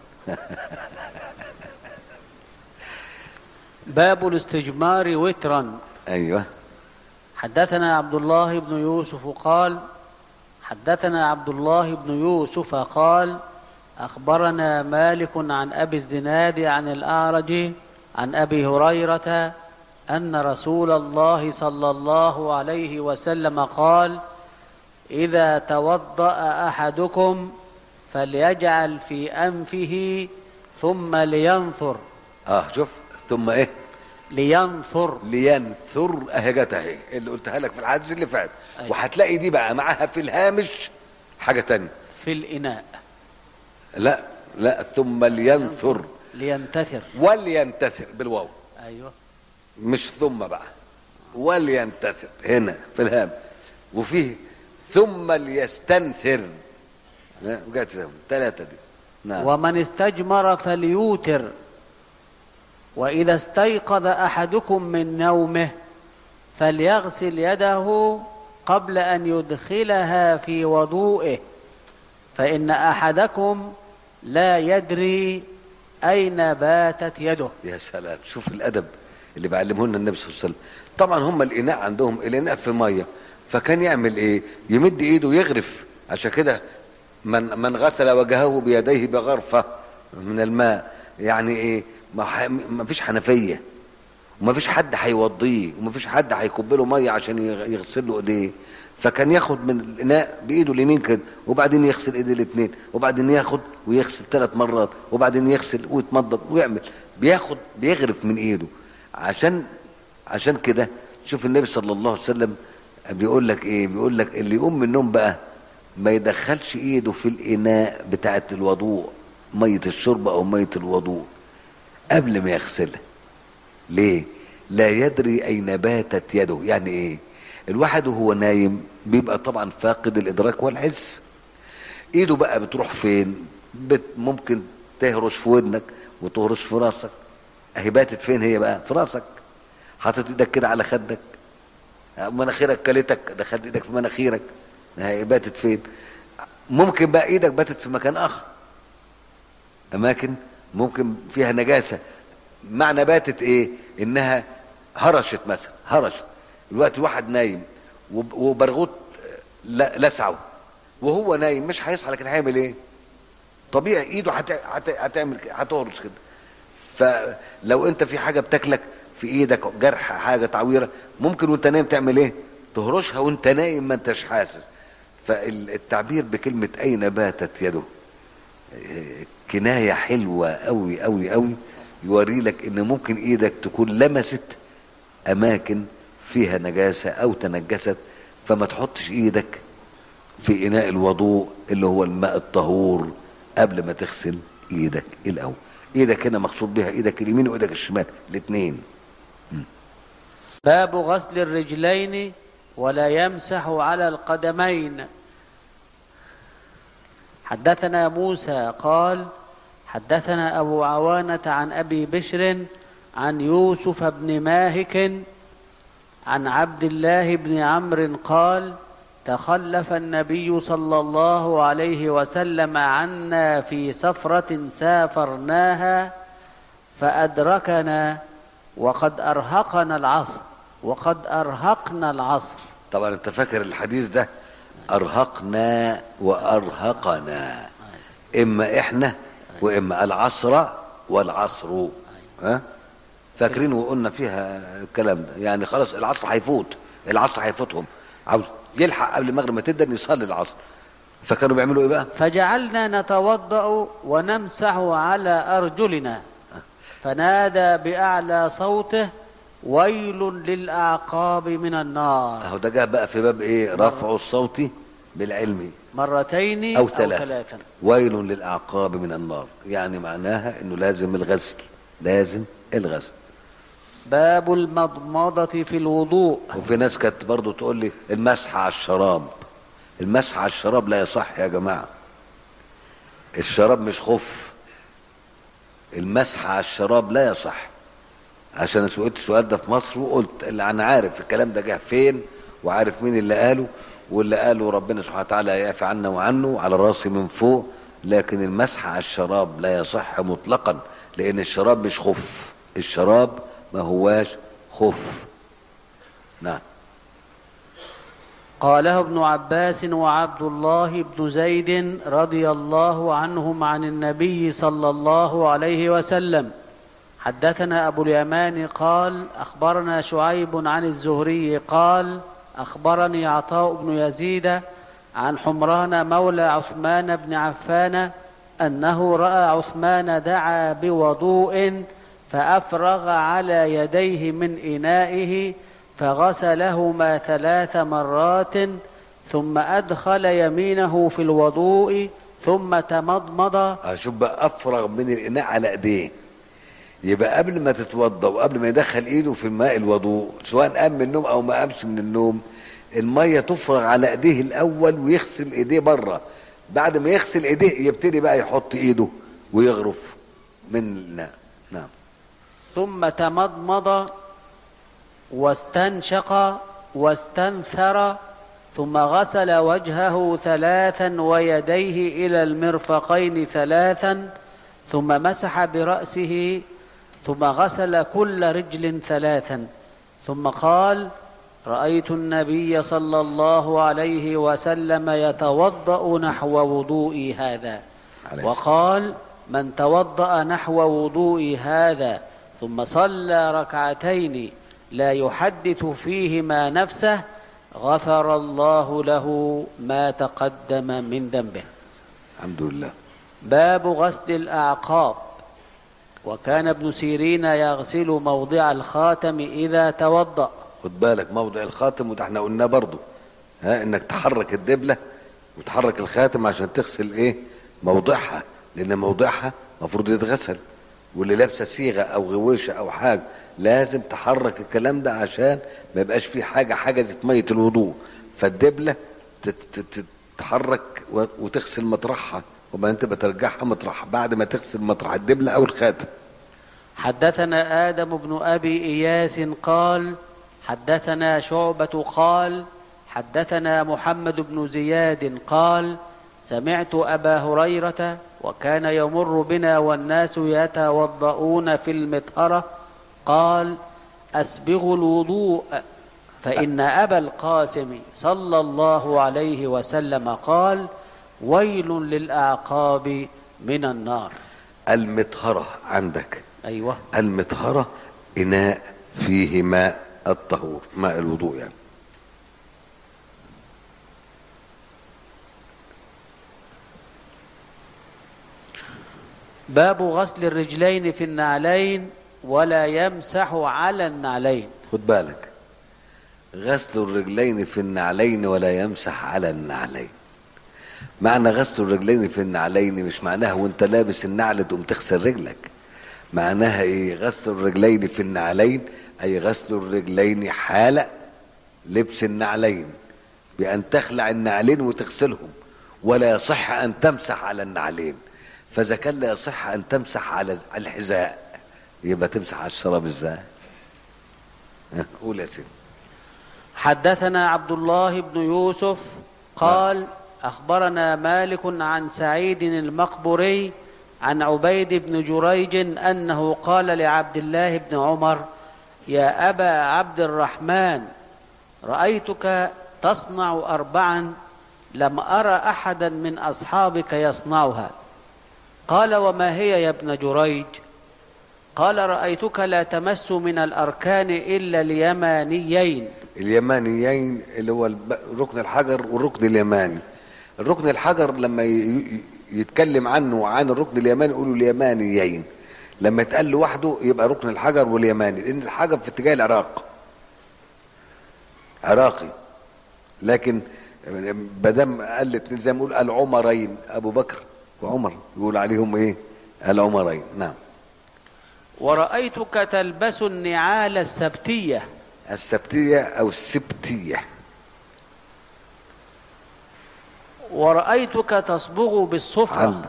باب الاستجمار وترا ايوه حدثنا عبد الله بن يوسف قال حدثنا عبد الله بن يوسف قال اخبرنا مالك عن ابي الزناد عن الاعرج عن ابي هريره ان رسول الله صلى الله عليه وسلم قال اذا توضا احدكم فليجعل في انفه ثم لينثر اه شوف ثم ايه لينثر لينثر اهي جت اهي اللي قلتها لك في الحديث اللي فات أيوة. وهتلاقي دي بقى معاها في الهامش حاجه تانية في الاناء لا لا ثم لينثر لينتثر ولينتثر بالواو ايوه مش ثم بقى ولينتثر هنا في الهام وفيه ثم ليستنثر لا، جت ثلاثة دي نعم ومن استجمر فليوتر واذا استيقظ احدكم من نومه فليغسل يده قبل ان يدخلها في وضوئه فان احدكم لا يدري اين باتت يده يا سلام شوف الادب اللي بيعلمه لنا النبي صلى الله عليه وسلم طبعا هم الاناء عندهم الاناء في ميه فكان يعمل ايه يمد ايده ويغرف عشان كده من من غسل وجهه بيديه بغرفه من الماء يعني ايه ما, ح... ما فيش حنفيه وما فيش حد هيوضيه وما فيش حد هيكب له ميه عشان يغ- يغسل له ايديه فكان ياخد من الاناء بايده اليمين كده وبعدين يغسل ايديه الاثنين وبعدين ياخد ويغسل ثلاث مرات وبعدين يغسل ويتمضض ويعمل بياخد بيغرف من ايده عشان عشان كده شوف النبي صلى الله عليه وسلم بيقول لك ايه بيقول لك اللي يقوم من النوم بقى ما يدخلش ايده في الاناء بتاعه الوضوء ميه الشرب او ميه الوضوء قبل ما يغسلها ليه لا يدري اين باتت يده يعني ايه الواحد وهو نايم بيبقى طبعا فاقد الادراك والحس ايده بقى بتروح فين بت ممكن تهرش في ودنك وتهرش في راسك اهي باتت فين هي بقى في راسك حاطط ايدك كده على خدك مناخيرك كلتك دخلت ايدك في مناخيرك هي باتت فين ممكن بقى ايدك باتت في مكان اخر اماكن ممكن فيها نجاسه معنى باتت ايه انها هرشت مثلا هرشت الوقت واحد نايم وب- وبرغوت ل- لسعه وهو نايم مش هيصحى لكن هيعمل ايه طبيعي ايده هت- هت- هتعمل كده، هتهرش كده فلو انت في حاجه بتاكلك في ايدك جرح حاجه تعويره ممكن وانت نايم تعمل ايه تهرشها وانت نايم ما انتش حاسس فالتعبير بكلمه اين باتت يده آه، كنايه حلوه قوي قوي قوي يوري لك ان ممكن ايدك تكون لمست اماكن فيها نجاسه او تنجست فما تحطش ايدك في اناء الوضوء اللي هو الماء الطهور قبل ما تغسل ايدك الاول ايدك هنا مقصود بها ايدك اليمين وايدك الشمال الاثنين باب غسل الرجلين ولا يمسح على القدمين حدثنا موسى قال حدثنا أبو عوانة عن أبي بشر عن يوسف بن ماهك عن عبد الله بن عمرو قال تخلف النبي صلى الله عليه وسلم عنا في سفرة سافرناها فأدركنا وقد أرهقنا العصر وقد أرهقنا العصر طبعا انت فاكر الحديث ده ارهقنا وارهقنا اما احنا واما العصر والعصر ها فاكرين وقلنا فيها الكلام ده يعني خلاص العصر هيفوت العصر هيفوتهم عاوز يلحق قبل المغرب ما تبدا يصلي العصر فكانوا بيعملوا ايه بقى فجعلنا نتوضأ ونمسح على أرجلنا فنادى بأعلى صوته ويل للأعقاب من النار اهو ده جه بقى في باب ايه رفع الصوت بالعلم مرتين او أو ثلاثة ثلاثا ويل للاعقاب من النار يعني معناها انه لازم الغسل لازم الغسل باب المضمضة في الوضوء وفي ناس كانت برضو تقول لي المسح على الشراب المسح على الشراب لا يصح يا جماعة الشراب مش خف المسح على الشراب لا يصح عشان أنا سئلت السؤال ده في مصر وقلت اللي انا عارف الكلام ده جه فين وعارف مين اللي قاله واللي قاله ربنا سبحانه وتعالى يعفي عنا وعنه على راسي من فوق لكن المسح على الشراب لا يصح مطلقا لان الشراب مش خف الشراب ما هواش خف نعم قاله ابن عباس وعبد الله بن زيد رضي الله عنهم عن النبي صلى الله عليه وسلم حدثنا ابو اليمان قال اخبرنا شعيب عن الزهري قال اخبرني عطاء بن يزيد عن حمران مولى عثمان بن عفان انه راى عثمان دعا بوضوء فافرغ على يديه من انائه فغسلهما ثلاث مرات ثم ادخل يمينه في الوضوء ثم تمضمض اشوف بقى افرغ من الاناء على ايديه يبقى قبل ما تتوضا وقبل ما يدخل ايده في ماء الوضوء سواء قام من النوم او ما قامش من النوم الميه تفرغ على ايديه الاول ويغسل ايديه بره بعد ما يغسل ايديه يبتدي بقى يحط ايده ويغرف من الماء نعم ثم تمضمض واستنشق واستنثر ثم غسل وجهه ثلاثا ويديه الى المرفقين ثلاثا ثم مسح براسه ثم غسل كل رجل ثلاثا ثم قال رايت النبي صلى الله عليه وسلم يتوضا نحو وضوئي هذا عليه وقال من توضا نحو وضوئي هذا ثم صلى ركعتين لا يحدث فيهما نفسه غفر الله له ما تقدم من ذنبه الحمد لله باب غسل الاعقاب وكان ابن سيرين يغسل موضع الخاتم اذا توضا خد بالك موضع الخاتم وده احنا قلناه برضو ها انك تحرك الدبله وتحرك الخاتم عشان تغسل ايه موضعها لان موضعها المفروض يتغسل واللي لابسه صيغه او غويشه او حاجه لازم تحرك الكلام ده عشان ما يبقاش في حاجه حجزت ميه الوضوء فالدبله تت- تت- تتحرك و- وتغسل مطرحها وبعدين تبقى ترجعها مطرحها بعد ما تغسل مطرح الدبله او الخاتم حدثنا آدم بن أبي إياس قال حدثنا شعبة قال حدثنا محمد بن زياد قال سمعت أبا هريرة وكان يمر بنا والناس يتوضؤون في المطهرة قال أسبغوا الوضوء فإن أبا القاسم صلى الله عليه وسلم قال ويل للأعقاب من النار المطهره عندك أيوه المطهره اناء فيه ماء الطهور ماء الوضوء يعني باب غسل الرجلين في النعلين ولا يمسح على النعلين خد بالك غسل الرجلين في النعلين ولا يمسح على النعلين معنى غسل الرجلين في النعلين مش معناها وانت لابس النعل تقوم تغسل رجلك معناها ايه غسل الرجلين في النعلين اي غسل الرجلين حال لبس النعلين بان تخلع النعلين وتغسلهم ولا يصح ان تمسح على النعلين فاذا كان لا يصح ان تمسح على الحذاء يبقى تمسح على الشراب ازاي ها، قول يا سيدي حدثنا عبد الله بن يوسف قال أخبرنا مالك عن سعيد المقبري عن عبيد بن جريج أنه قال لعبد الله بن عمر يا أبا عبد الرحمن رأيتك تصنع أربعا لم أرى أحدا من أصحابك يصنعها قال وما هي يا ابن جريج قال رأيتك لا تمس من الأركان إلا اليمانيين اليمانيين اللي هو الب- ركن الحجر والركن اليماني الركن الحجر لما ي- ي- يتكلم عنه عن الركن اليماني يقولوا اليمانيين لما يتقال لوحده يبقى ركن الحجر واليماني لان الحجر في اتجاه العراق عراقي لكن بدم قال الاتنين زي ما يقول العمرين ابو بكر وعمر يقول عليهم ايه العمرين نعم ورأيتك تلبس النعال السبتية السبتيه او السبتيه ورأيتك تصبغ بالصفرة عند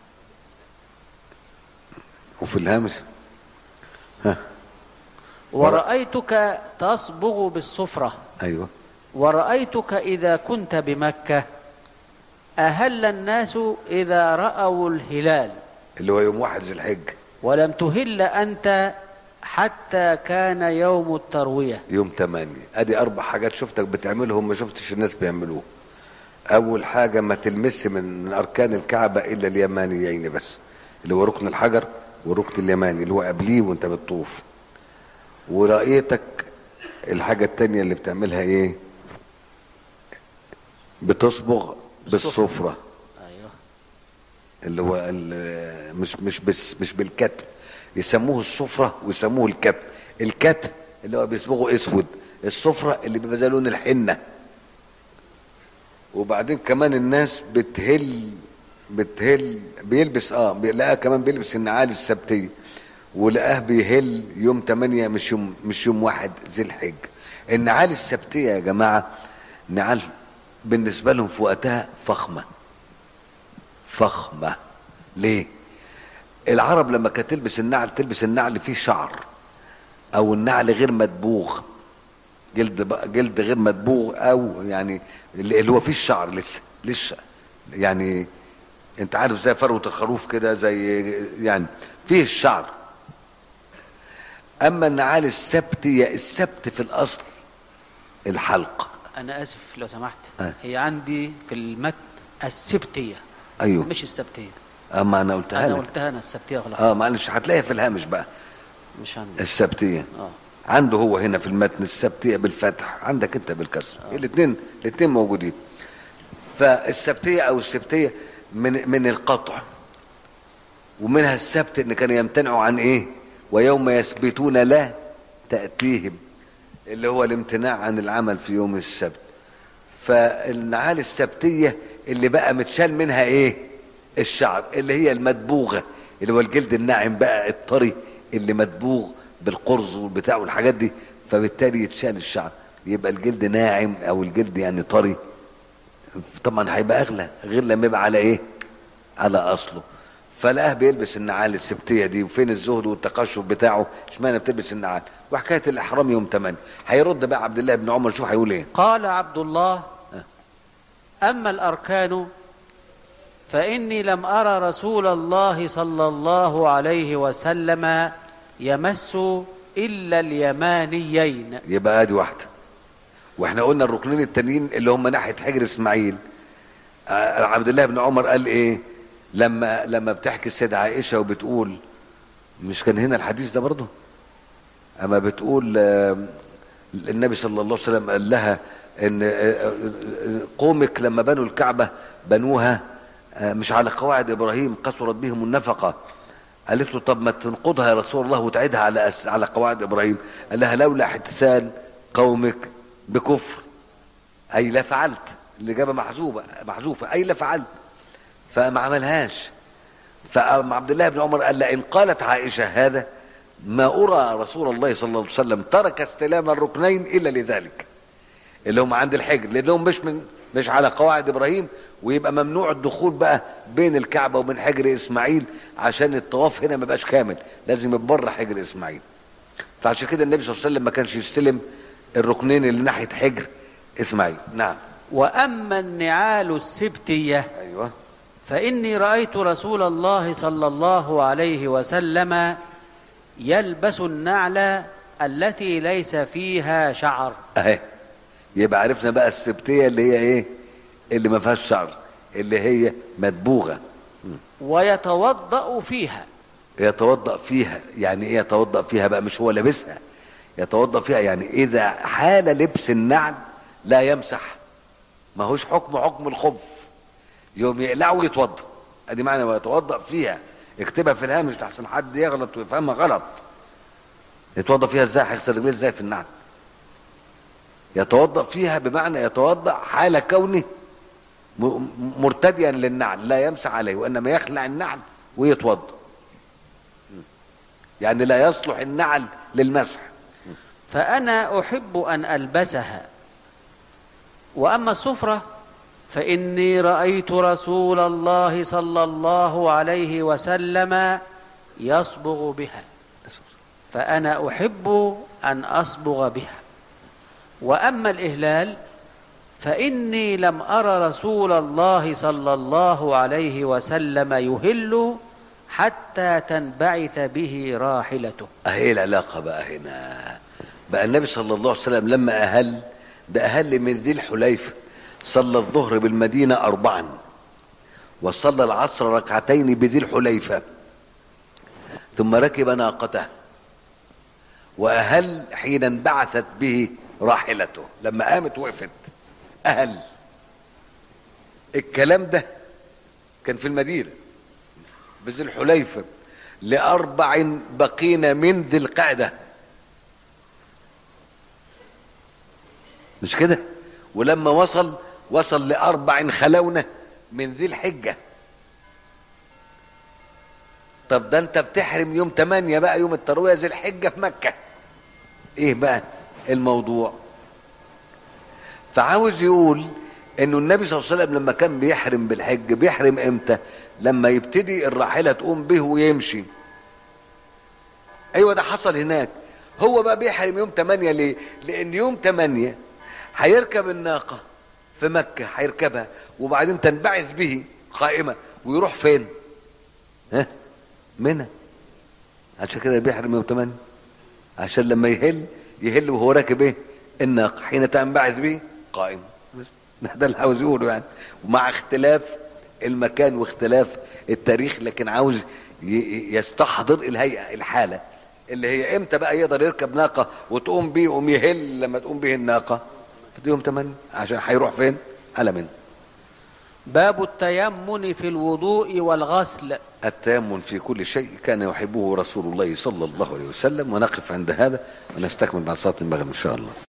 وفي الهامش ها ورأيتك تصبغ بالصفرة ايوه ورأيتك إذا كنت بمكة أهل الناس إذا رأوا الهلال اللي هو يوم واحد ذي الحج ولم تهل أنت حتى كان يوم التروية يوم تمانية ادي اربع حاجات شفتك بتعملهم ما شفتش الناس بيعملوه اول حاجة ما تلمس من من اركان الكعبة الا اليمانيين بس اللي هو ركن الحجر والركن اليماني اللي هو قبليه وانت بتطوف ورأيتك الحاجة التانية اللي بتعملها ايه بتصبغ بالصفرة أيوه اللي هو ال- مش مش بس مش بالكتم يسموه الصفرة ويسموه الكتم الكتم اللي هو بيصبغه اسود الصفرة اللي بيبقى زي لون الحنة وبعدين كمان الناس بتهل بتهل بيلبس اه لقاه كمان بيلبس النعال السبتية ولقاه بيهل يوم 8 مش يوم مش يوم واحد ذي الحج النعال السبتية يا جماعة نعال بالنسبة لهم في وقتها فخمة فخمة ليه العرب لما كانت تلبس النعل تلبس النعل فيه شعر او النعل غير مدبوغ جلد بقى جلد غير مدبوغ او يعني اللي اللي هو فيه الشعر لسه لسه يعني انت عارف زي فروة الخروف كده زي يعني فيه الشعر اما النعال السبتية السبت في الاصل الحلق أنا آسف لو سمحت أه. هي عندي في المتن السبتية ايوه مش السبتية اما انا قلتها أنا لك قلتها أنا السبتية غلط اه معلش هتلاقيها في الهامش بقى مش عندي السبتية اه عنده هو هنا في المتن السبتية بالفتح عندك انت بالكسر الاثنين الاثنين موجودين فالسبتية او السبتية من من القطع ومنها السبت ان كانوا يمتنعوا عن ايه ويوم يسبتون لا تأتيهم اللي هو الامتناع عن العمل في يوم السبت فالنعال السبتية اللي بقى متشال منها ايه الشعر اللي هي المدبوغة اللي هو الجلد الناعم بقى الطري اللي مدبوغ بالقرز والبتاع والحاجات دي فبالتالي يتشال الشعر يبقى الجلد ناعم او الجلد يعني طري طبعا هيبقى اغلى غير لما يبقى على ايه على اصله فلقاه بيلبس النعال السبتيه دي وفين الزهد والتقشف بتاعه اشمعنى بتلبس النعال وحكايه الاحرام يوم 8 هيرد بقى عبد الله بن عمر شوف هيقول ايه قال عبد الله أما الأركان فإني لم أرى رسول الله صلى الله عليه وسلم يمس إلا اليمانيين يبقى ادي واحده واحنا قلنا الركنين التانيين اللي هم ناحيه حجر اسماعيل آه، عبد الله بن عمر قال ايه لما لما بتحكي السيدة عائشه وبتقول مش كان هنا الحديث ده برضه اما بتقول آه، النبي صلى الله عليه وسلم قال لها ان آه، آه، قومك لما بنوا الكعبه بنوها آه، مش على قواعد ابراهيم قصرت بهم النفقه قالت له طب ما تنقضها يا رسول الله وتعيدها على أس على قواعد ابراهيم قال لها لولا احتثال قومك بكفر اي لا فعلت الاجابه محذوفه محذوفه اي لا فعلت فما عملهاش فعبد الله بن عمر قال لئن قالت عائشه هذا ما ارى رسول الله صلى الله عليه وسلم ترك استلام الركنين الا لذلك اللي هم عند الحجر لانهم مش من مش على قواعد ابراهيم ويبقى ممنوع الدخول بقى بين الكعبه وبين حجر اسماعيل عشان الطواف هنا ما يبقاش كامل لازم يبقى بره حجر اسماعيل فعشان كده النبي صلى الله عليه وسلم ما كانش يستلم الركنين اللي ناحيه حجر اسماعيل نعم وأما النعال السبتية ايوه فإني رأيت رسول الله صلى الله عليه وسلم يلبس النعل التي ليس فيها شعر اهي يبقى عرفنا بقى السبتيه اللي هي ايه اللي ما فيهاش شعر اللي هي مدبوغه ويتوضأ فيها يتوضا فيها يعني ايه يتوضا فيها بقى مش هو لابسها يتوضا فيها يعني اذا حال لبس النعل لا يمسح ما هوش حكم حكم الخف يوم يقلعه ويتوضا ادي معنى ويتوضا فيها اكتبها في الهامش لحسن حد يغلط ويفهمها غلط يتوضا فيها ازاي هيغسل رجليه ازاي في النعل يتوضا فيها بمعنى يتوضا حال كونه م- م- مرتديا للنعل لا يمسح عليه وانما يخلع النعل ويتوضا يعني لا يصلح النعل للمسح فأنا أحب أن ألبسها وأما السفرة فإني رأيت رسول الله صلى الله عليه وسلم يصبغ بها فأنا أحب أن أصبغ بها وأما الإهلال فإني لم أر رسول الله صلى الله عليه وسلم يهل حتى تنبعث به راحلته اهي العلاقه بقى هنا بقى النبي صلى الله عليه وسلم لما اهل ده اهل من ذي الحليفه صلى الظهر بالمدينه اربعا وصلى العصر ركعتين بذي الحليفه ثم ركب ناقته واهل حين انبعثت به راحلته لما قامت وقفت اهل الكلام ده كان في المدينه بذي الحليفه لاربع بقين من ذي القعده مش كده ولما وصل وصل لاربع خلونه من ذي الحجه طب ده انت بتحرم يوم 8 بقى يوم الترويه ذي الحجه في مكه ايه بقى الموضوع فعاوز يقول انه النبي صلى الله عليه وسلم لما كان بيحرم بالحج بيحرم امتى لما يبتدي الراحله تقوم به ويمشي ايوه ده حصل هناك هو بقى بيحرم يوم 8 ليه لان يوم 8 هيركب الناقه في مكه هيركبها وبعدين تنبعث به قائمه ويروح فين ها منى عشان كده بيحرم يوم 8 عشان لما يهل يهل وهو راكب ايه الناقه حين تنبعث به قائم بس ده اللي عاوز يقوله يعني ومع اختلاف المكان واختلاف التاريخ لكن عاوز ي- يستحضر الهيئه الحاله اللي هي امتى بقى يقدر يركب ناقه وتقوم بيه يقوم يهل لما تقوم به الناقه في يوم 8 عشان هيروح فين على من باب التيمن في الوضوء والغسل التيمم في كل شيء كان يحبه رسول الله صلى الله عليه وسلم ونقف عند هذا ونستكمل بعد صلاه المغرب ان شاء الله